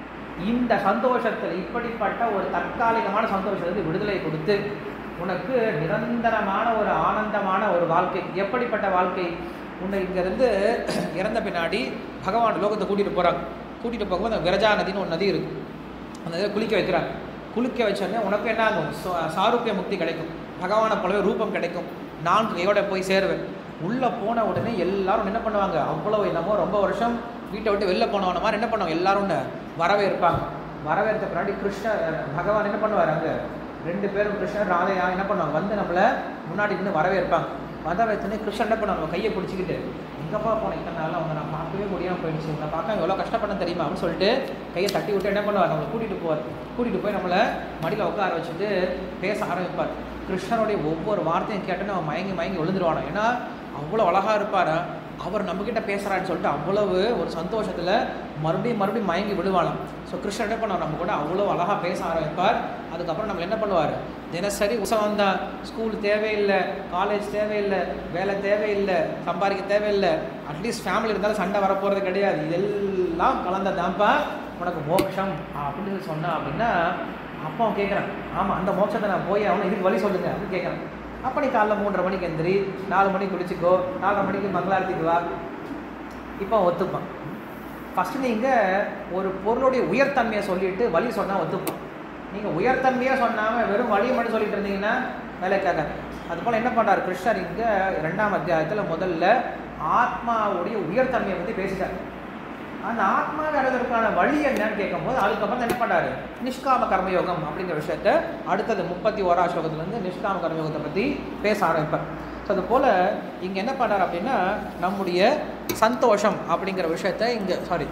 இந்த சந்தோஷத்தில் இப்படிப்பட்ட ஒரு தற்காலிகமான சந்தோஷத்துக்கு விடுதலை கொடுத்து உனக்கு நிரந்தரமான ஒரு ஆனந்தமான ஒரு வாழ்க்கை எப்படிப்பட்ட வாழ்க்கை உன்னை இங்கேருந்து இறந்த பின்னாடி பகவான் லோகத்தை கூட்டிகிட்டு போகிறாங்க கூட்டிகிட்டு போகும்போது அந்த விரஜா நதின்னு ஒரு நதி இருக்குது அந்த இதில் குளிக்க வைக்கிறாங்க குளிக்க வச்சோடனே உனக்கு என்ன ஆகும் சா- சாரூபிய முக்தி கிடைக்கும் பகவானை போலவே ரூபம் கிடைக்கும் நான் கையோட போய் சேருவேன் உள்ளே போன உடனே எல்லாரும் என்ன பண்ணுவாங்க அவ்வளோ என்னமோ ரொம்ப வருஷம் வீட்டை விட்டு வெளில போனவன மாதிரி என்ன பண்ணுவாங்க எல்லாரும் உன்னை வரவேற்பாங்க வரவேற்ற பின்னாடி கிருஷ்ணர் பகவான் என்ன பண்ணுவார் அங்கே ரெண்டு பேரும் கிருஷ்ணர் ராதையா என்ன பண்ணுவாங்க வந்து நம்மளை முன்னாடி நின்று வரவேற்பாங்க வரவேற்றுனே கிருஷ்ணன் என்ன பண்ணுவாங்க கையை பிடிச்சிக்கிட்டு எங்கப்பா போனேன் இத்தனை நாளில் அவங்க நான் பார்க்கவே முடியாமல் போயிடுச்சு உங்களை பார்க்க எவ்வளோ கஷ்டப்பட தெரியுமா அப்படின்னு சொல்லிட்டு கையை தட்டி விட்டு என்ன பண்ணுவார் நம்மளை கூட்டிகிட்டு போவார் கூட்டிகிட்டு போய் நம்மளை மடியில் உட்கார வச்சுட்டு பேச ஆரம்பிப்பார் கிருஷ்ணனுடைய ஒவ்வொரு வார்த்தையும் கேட்டு நம்ம மயங்கி மயங்கி விழுந்துருவானோ ஏன்னா அவ்வளோ அழகாக இருப்பார் அவர் நம்மக்கிட்ட பேசுகிறான்னு சொல்லிட்டு அவ்வளவு ஒரு சந்தோஷத்தில் மறுபடியும் மறுபடியும் மயங்கி விடுவானாம் ஸோ கிருஷ்ணன் என்ன பண்ணுவார் நம்ம கூட அவ்வளோ அழகாக பேச ஆரம்பிப்பார் அதுக்கப்புறம் நம்ம என்ன பண்ணுவார் தினசரி உற்சவம் தான் ஸ்கூல் தேவையில்லை காலேஜ் தேவையில்லை வேலை தேவையில்லை சம்பாதிக்க தேவையில்லை அட்லீஸ்ட் ஃபேமிலி இருந்தாலும் சண்டை வரப்போகிறது கிடையாது இதெல்லாம் கலந்ததான்ப்பா உனக்கு மோட்சம் அப்படின்னு சொன்னா அப்படின்னா அப்பா அவன் கேட்குறான் ஆமாம் அந்த மோட்சத்தை நான் போய் அவனை இதுக்கு வழி சொல்லுங்க அப்படின்னு கேட்குறான் அப்போ நீ காலைல மூன்றரை மணிக்கு எந்திரி நாலு மணிக்கு குளிச்சுக்கோ நாலரை மணிக்கு மங்களாரத்துக்கு வா இப்போ அவன் ஒத்துப்பான் ஃபஸ்ட்டு நீங்கள் ஒரு பொருளுடைய உயர்தன்மையை சொல்லிட்டு வழி சொன்னால் ஒத்துப்பான் நீங்கள் உயர்தன்மையாக சொன்னாமல் வெறும் வழியை மட்டும் சொல்லிட்டு இருந்தீங்கன்னா வேலைக்காக அதுபோல் என்ன பண்ணுறார் கிருஷ்ணர் இங்கே ரெண்டாம் அத்தியாயத்தில் முதல்ல ஆத்மாவுடைய உயர்தன்மையை பற்றி பேசிட்டார் அந்த ஆத்மா அடைவதற்கான வழி என்னன்னு கேட்கும்போது அதுக்கப்புறம் தான் என்ன பண்ணாரு நிஷ்காம கர்மயோகம் அப்படிங்கிற விஷயத்த அடுத்தது முப்பத்தி ஓரா ஸ்லோகத்துலேருந்து நிஷ்காம கர்மயோகத்தை பற்றி பேச ஆரம்பிப்பார் ஸோ அது போல் இங்கே என்ன பண்ணார் அப்படின்னா நம்முடைய சந்தோஷம் அப்படிங்கிற விஷயத்த இங்கே சாரி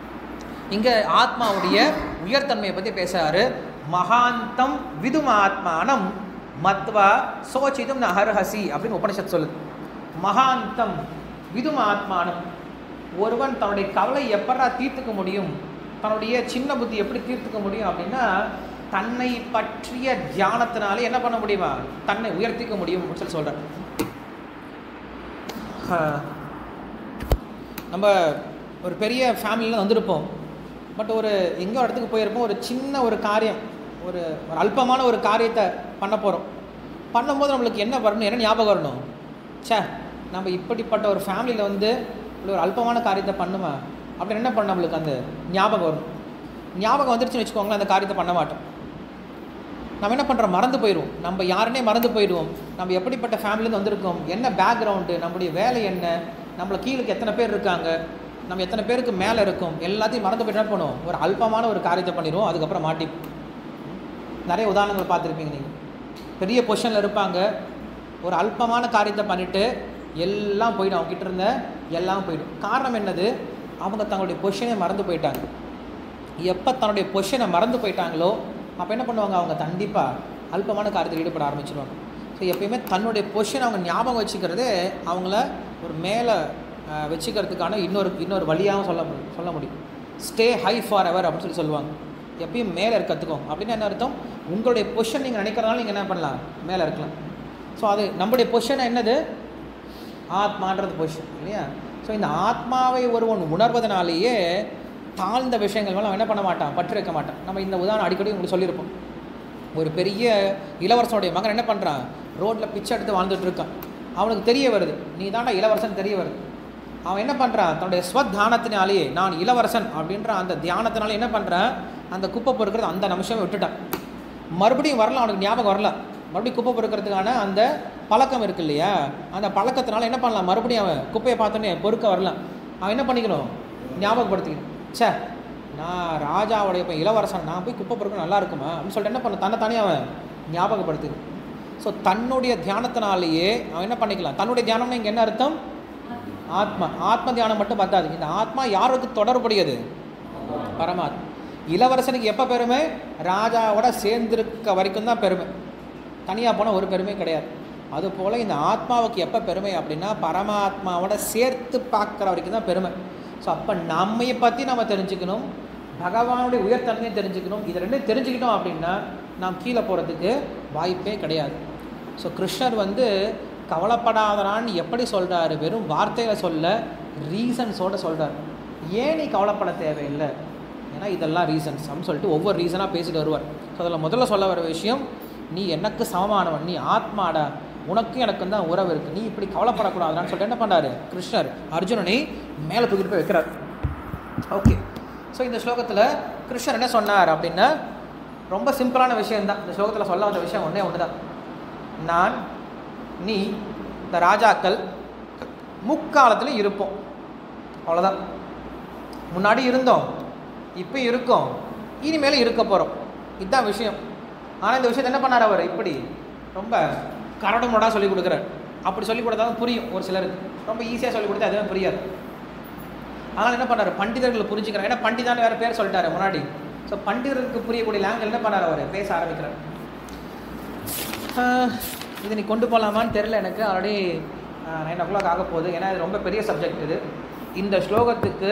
இங்கே ஆத்மாவுடைய உயர்தன்மையை பற்றி பேசுறாரு மகாந்தம் விதும ஆத்மானம் மத்வா சோச்சிதும் ந ஹர்ஹசி அப்படின்னு உபனிஷத் சொல்லுது மகாந்தம் விதும ஆத்மானம் ஒருவன் தன்னுடைய கவலை எப்படா தீர்த்துக்க முடியும் தன்னுடைய சின்ன புத்தி எப்படி தீர்த்துக்க முடியும் அப்படின்னா தன்னை பற்றிய தியானத்தினாலே என்ன பண்ண முடியுமா தன்னை உயர்த்திக்க முடியும் அப்படின்னு சொல்லி சொல்கிறார் நம்ம ஒரு பெரிய ஃபேமிலியில் வந்திருப்போம் பட் ஒரு எங்கேயோ ஒரு இடத்துக்கு போயிருப்போம் ஒரு சின்ன ஒரு காரியம் ஒரு ஒரு அல்பமான ஒரு காரியத்தை பண்ண போகிறோம் பண்ணும்போது நம்மளுக்கு என்ன வரணும் என்ன ஞாபகம் வரணும் ச்சே நம்ம இப்படிப்பட்ட ஒரு ஃபேமிலியில் வந்து இப்படி ஒரு அல்பமான காரியத்தை பண்ணுமா அப்படின்னு என்ன பண்ண நம்மளுக்கு அந்த ஞாபகம் வரும் ஞாபகம் வந்துருச்சுன்னு வச்சுக்கோங்களேன் அந்த காரியத்தை பண்ண மாட்டோம் நம்ம என்ன பண்ணுறோம் மறந்து போயிடுவோம் நம்ம யாருன்னே மறந்து போயிடுவோம் நம்ம எப்படிப்பட்ட ஃபேமிலியிலேருந்து வந்திருக்கோம் என்ன பேக்ரவுண்டு நம்முடைய வேலை என்ன நம்மளை கீழுக்கு எத்தனை பேர் இருக்காங்க நம்ம எத்தனை பேருக்கு மேலே இருக்கோம் எல்லாத்தையும் மறந்து போயிட்டு என்ன பண்ணுவோம் ஒரு அல்பமான ஒரு காரியத்தை பண்ணிடுவோம் அதுக்கப்புறம் மாட்டிப்போம் நிறைய உதாரணங்கள் பார்த்துருப்பீங்க நீங்கள் பெரிய பொசிஷனில் இருப்பாங்க ஒரு அல்பமான காரியத்தை பண்ணிவிட்டு எல்லாம் போயிடும் அவங்க கிட்ட இருந்த எல்லாம் போயிடும் காரணம் என்னது அவங்க தங்களுடைய பொசிஷனை மறந்து போயிட்டாங்க எப்போ தன்னுடைய பொசிஷனை மறந்து போயிட்டாங்களோ அப்போ என்ன பண்ணுவாங்க அவங்க கண்டிப்பாக அல்பமான காரியத்தில் ஈடுபட ஆரம்பிச்சிருவாங்க ஸோ எப்பயுமே தன்னுடைய பொசிஷன் அவங்க ஞாபகம் வச்சுக்கிறதே அவங்கள ஒரு மேலே அஹ், வச்சுக்கிறதுக்கான இன்னொரு இன்னொரு வழியாகவும் சொல்ல முடியும் சொல்ல முடியும் ஸ்டே ஹை ஃபார் எவர் அப்படின்னு சொல்லி சொல்லுவாங்க எப்பயும் மேலே இருக்கத்துக்கும் அப்படின்னு என்ன அர்த்தம் உங்களுடைய பொசிஷன் நீங்கள் நினைக்கிறதுனால நீங்கள் என்ன பண்ணலாம் மேலே இருக்கலாம் ஸோ அது நம்முடைய பொசிஷன் என்னது ஆத்மான்றது பொசிஷன் இல்லையா ஸோ இந்த ஆத்மாவை ஒருவன் உணர்வதனாலேயே தாழ்ந்த விஷயங்கள் மேலே அவன் என்ன பண்ண மாட்டான் பற்று வைக்க மாட்டான் நம்ம இந்த உதாரணம் அடிக்கடி உங்களுக்கு சொல்லியிருப்போம் ஒரு பெரிய இளவரசனுடைய மகன் என்ன பண்ணுறான் ரோட்டில் பிச்சை எடுத்து வாழ்ந்துட்டு இருக்கான் அவனுக்கு தெரிய வருது நீ தாண்டா இளவரசன் தெரிய வருது அவன் என்ன பண்ணுறான் தன்னுடைய ஸ்வத்தானத்தினாலேயே நான் இளவரசன் அப்படின்ற அந்த தியானத்தினால என்ன பண்ணுறான் அந்த குப்பை பொறுக்கிறது அந்த நிமிஷமே விட்டுட்டான் மறுபடியும் வரலாம் அவனுக்கு ஞாபகம் வரல மறுபடியும் குப்பை பொறுக்கிறதுக்கான அந்த பழக்கம் இருக்கு இல்லையா அந்த பழக்கத்தினால என்ன பண்ணலாம் மறுபடியும் அவன் குப்பையை பார்த்தோன்னே பொறுக்க வரலாம் அவன் என்ன பண்ணிக்கணும் ஞாபகப்படுத்திக்கணும் ச்சே நான் ராஜாவுடைய இப்போ இளவரசன் நான் போய் குப்பை பொறுக்க நல்லா இருக்குமா அப்படின்னு சொல்லிட்டு என்ன பண்ண தன்னை தானே அவன் ஞாபகப்படுத்திக்கணும் ஸோ தன்னுடைய தியானத்தினாலேயே அவன் என்ன பண்ணிக்கலாம் தன்னுடைய தியானம்னா இங்கே என்ன அர்த்தம் ஆத்மா ஆத்ம தியானம் மட்டும் பத்தாது இந்த ஆத்மா யாருக்கு தொடர்புடையது பரமாத்மா இளவரசனுக்கு எப்போ பெருமை ராஜாவோட சேர்ந்திருக்க வரைக்கும் தான் பெருமை தனியாக போனால் ஒரு பெருமை கிடையாது அதுபோல் இந்த ஆத்மாவுக்கு எப்போ பெருமை அப்படின்னா பரமாத்மாவோட சேர்த்து பார்க்குற வரைக்கும் தான் பெருமை ஸோ அப்போ நம்மையை பற்றி நம்ம தெரிஞ்சுக்கணும் பகவானுடைய உயர்தன்மையை தெரிஞ்சுக்கணும் இது ரெண்டும் தெரிஞ்சுக்கிட்டோம் அப்படின்னா நாம் கீழே போகிறதுக்கு வாய்ப்பே கிடையாது ஸோ கிருஷ்ணர் வந்து கவலைப்படாதரான்னு எப்படி சொல்கிறாரு வெறும் வார்த்தையில் சொல்ல ரீசன்ஸோட சொல்கிறார் ஏன் நீ கவலைப்பட தேவையில்லை ஏன்னா இதெல்லாம் ரீசன்ஸ் அப்படின்னு சொல்லிட்டு ஒவ்வொரு ரீசனாக பேசிட்டு வருவார் ஸோ அதில் முதல்ல சொல்ல வர விஷயம் நீ எனக்கு சமமானவன் நீ ஆத்மாடா உனக்கும் எனக்கும் தான் உறவு இருக்குது நீ இப்படி கவலைப்படக்கூடாதுன்னு சொல்லிட்டு என்ன பண்ணாரு கிருஷ்ணர் அர்ஜுனனை மேலே தூக்கிட்டு போய் வைக்கிறார் ஓகே ஸோ இந்த ஸ்லோகத்தில் கிருஷ்ணர் என்ன சொன்னார் அப்படின்னா ரொம்ப சிம்பிளான விஷயம்தான் இந்த ஸ்லோகத்தில் சொல்ல வந்த விஷயம் ஒன்றே ஒன்று தான் நான் நீ இந்த ராஜாக்கள் முக்காலத்தில் இருப்போம் அவ்வளோதான் முன்னாடி இருந்தோம் இப்போ இருக்கோம் இனிமேல் இருக்க போகிறோம் இதுதான் விஷயம் ஆனால் இந்த விஷயத்தை என்ன பண்ணார் அவர் இப்படி ரொம்ப கரடு முரடாக சொல்லி கொடுக்குறார் அப்படி சொல்லி கொடுத்தாலும் புரியும் ஒரு சிலருக்கு ரொம்ப ஈஸியாக சொல்லி கொடுத்தா அதுவே புரியாது அதனால் என்ன பண்ணார் பண்டிதர்கள் புரிஞ்சுக்கிறாங்க ஏன்னா பண்டிதான்னு வேறு பேர் சொல்லிட்டாரு முன்னாடி ஸோ பண்டிதருக்கு புரியக்கூடிய லாங்குவேஜ் என்ன பண்ணார் அவர் பேச ஆரம்பிக்கிறார் ஆஹ், இது நீ கொண்டு போகலாமான்னு தெரில எனக்கு ஆல்ரெடி நைன் ஓ கிளாக் ஆக போகுது ஏன்னா இது ரொம்ப பெரிய சப்ஜெக்ட் இது இந்த ஸ்லோகத்துக்கு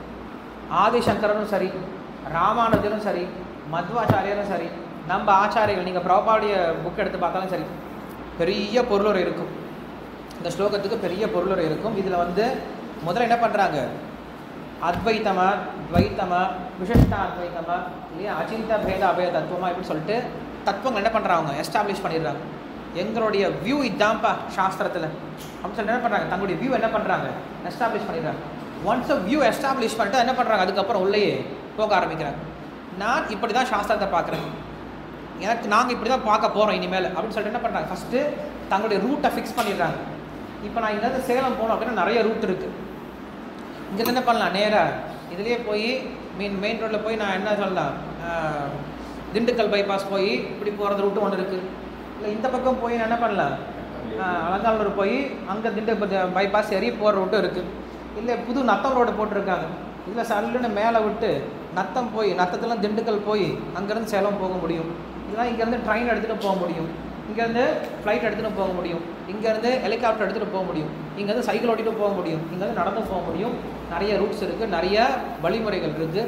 ஆதிசங்கரனும் சரி ராமானுஜரும் சரி மத்வாச்சாரியரும் சரி நம்ம ஆச்சாரியர்கள் நீங்கள் ப்ராப்பாவுடைய புக் எடுத்து பார்த்தாலும் சரி பெரிய பொருளுரை இருக்கும் இந்த ஸ்லோகத்துக்கு பெரிய பொருளுரை இருக்கும் இதில் வந்து முதல்ல என்ன பண்ணுறாங்க அத்வைத்தமா துவைத்தமா விசிஷ்டா அத்வைத்தமா இல்லையா அச்சிந்த பேத அபய தத்துவமா இப்படின்னு சொல்லிட்டு தத்துவங்கள் என்ன பண்ணுறாங்க எஸ்டாப்ளிஷ் பண்ணிடுறாங்க எங்களுடைய வியூ இதான்ப்பா சாஸ்திரத்தில் அப்படின்னு சொல்லிட்டு என்ன பண்ணுறாங்க தங்களுடைய வியூ என்ன பண்ணுறாங்க எஸ்டாப்ளிஷ் பண்ணிடுறாங்க ஒன்ஸ் அ வியூ எஸ்டாப்ளிஷ் பண்ணிட்டு என்ன பண்ணுறாங்க அதுக்கப்புறம் உள்ளேயே போக ஆரம்பிக்கிறாங்க நான் இப்படி தான் சாஸ்திரத்தை பார்க்குறேன் எனக்கு நாங்கள் இப்படி தான் பார்க்க போகிறோம் இனிமேல் அப்படின்னு சொல்லிட்டு என்ன பண்ணுறாங்க ஃபஸ்ட்டு தங்களுடைய ரூட்டை ஃபிக்ஸ் பண்ணிடுறாங்க இப்போ நான் இங்கேருந்து சேலம் போகணும் அப்படின்னா நிறைய ரூட் இருக்குது இங்கே என்ன பண்ணலாம் நேராக இதுலேயே போய் மீன் மெயின் ரோட்டில் போய் நான் என்ன சொல்லலாம் ஆஹ், திண்டுக்கல் பைபாஸ் போய் இப்படி போகிறது ரூட்டு ஒன்று இருக்குது இல்லை இந்த பக்கம் போய் நான் என்ன பண்ணலாம் ஆஹ், அலங்காநல்லூர் போய் அங்கே திண்டுக்கல் பைபாஸ் ஏறி போகிற ரூட்டும் இருக்குது இல்லை புது நத்தம் ரோடு போட்டிருக்காங்க இதில் சல்லுன்னு மேலே விட்டு நத்தம் போய் நத்தத்தில் திண்டுக்கல் போய் அங்கேருந்து சேலம் போக முடியும் இதெல்லாம் இங்கேருந்து ட்ரெயின் எடுத்துகிட்டு போக முடியும் இங்கேருந்து ஃப்ளைட் எடுத்துகிட்டு போக முடியும் இங்கேருந்து ஹெலிகாப்டர் எடுத்துகிட்டு போக முடியும் இங்கேருந்து சைக்கிள் ஓட்டிட்டு போக முடியும் இங்கேருந்து நடந்து போக முடியும் நிறைய ரூட்ஸ் இருக்குது நிறைய வழிமுறைகள் இருக்குது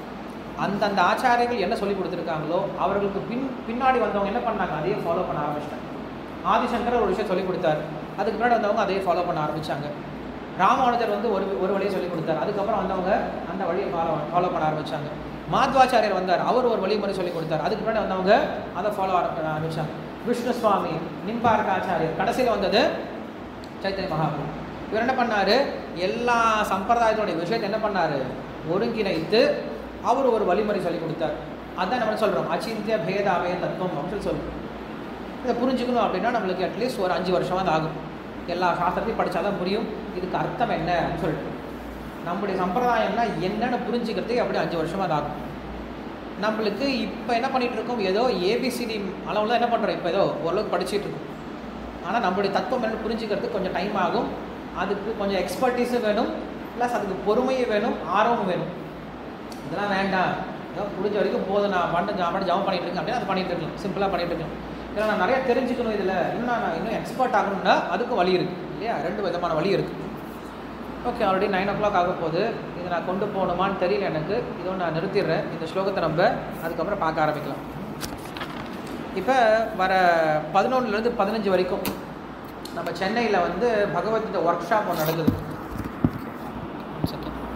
அந்தந்த ஆச்சாரியர்கள் என்ன சொல்லி கொடுத்துருக்காங்களோ அவர்களுக்கு பின் பின்னாடி வந்தவங்க என்ன பண்ணாங்க அதையே ஃபாலோ பண்ண ஆரம்பிச்சிட்டாங்க ஆதிசங்கர் ஒரு விஷயம் சொல்லி கொடுத்தாரு அதுக்கு முன்னாடி வந்தவங்க அதையே ஃபாலோ பண்ண ஆரம்பிச்சாங்க ராமானுஜர் வந்து ஒரு ஒரு வழியை சொல்லி கொடுத்தாரு அதுக்கப்புறம் வந்தவங்க அந்த வழியை ஃபாலோ ஃபாலோ பண்ண ஆரம்பிச்சாங்க மாத்வாச்சாரியர் வந்தார் அவர் ஒரு வழிமுறை சொல்லி கொடுத்தார் அதுக்கு முன்னாடி வந்தவங்க அதை ஃபாலோ பண்ண ஆரம்பிச்சாங்க விஷ்ணு சுவாமி நிம்பார்க்க ஆச்சாரியர் கடைசியில் வந்தது சைத்தன்ய மகாபுரு இவர் என்ன பண்ணார் எல்லா சம்பிரதாயத்தோடைய விஷயத்தை என்ன பண்ணார் ஒருங்கிணைத்து அவர் ஒரு வழிமுறை சொல்லி கொடுத்தார் அதான் நம்ம சொல்கிறோம் அச்சிந்திய பேத அபய தத்துவம் அப்படின்னு சொல்லி சொல்றோம் இதை புரிஞ்சுக்கணும் அப்படின்னா நம்மளுக்கு அட்லீஸ்ட் ஒரு அஞ்சு வருஷமாக ஆகும் எல்லா சாஸ்திரத்தையும் படித்தா தான் புரியும் இதுக்கு அர்த்தம் என்ன அப்படின்னு சொல்லிட்டு நம்முடைய சம்பிரதாயம்னா என்னன்னு புரிஞ்சுக்கிறதுக்கு அப்படி அஞ்சு வருஷமாக ஆகும் நம்மளுக்கு இப்போ என்ன பண்ணிட்டு இருக்கோம் ஏதோ ஏபிசிடி அளவில் தான் என்ன பண்ணுறோம் இப்போ ஏதோ ஓரளவுக்கு படிச்சுட்டு இருக்கோம் ஆனால் நம்மளுடைய தத்துவம் என்னன்னு புரிஞ்சுக்கிறதுக்கு கொஞ்சம் டைம் ஆகும் அதுக்கு கொஞ்சம் எக்ஸ்பர்டீஸும் வேணும் ப்ளஸ் அதுக்கு பொறுமையும் வேணும் ஆர்வமும் வேணும் இதெல்லாம் வேண்டாம் ஏதோ முடிஞ்ச வரைக்கும் போதும் நான் பண்ண நான் மட்டும் ஜாப் பண்ணிட்டு இருக்கேன் அப்படின்னா அதை பண்ணிட்டு இருக்கலாம் சிம்பிளாக பண்ணிட்டு இருக்கலாம் இல்லை நான் நிறைய தெரிஞ்சுக்கணும் இதில் இன்னும் நான் இன்னும் எக்ஸ்பர்ட் ஆகணும்னா அதுக்கும் வழி இருக்குது இல்லையா ரெண்டு விதமான வழி இருக்குது okay already nine o'clock ஆக போகுது இதை நான் கொண்டு போகணுமான்னு தெரியல எனக்கு இதோ நான் நிறுத்திடுறேன் இந்த ஸ்லோகத்தை நம்ம அதுக்கப்புறம் பார்க்க ஆரம்பிக்கலாம் இப்போ வர பதினொன்றுலேருந்து பதினஞ்சு வரைக்கும் நம்ம சென்னையில் வந்து பகவத்கீதை ஒர்க் ஷாப் ஒன்று நடக்குது One second.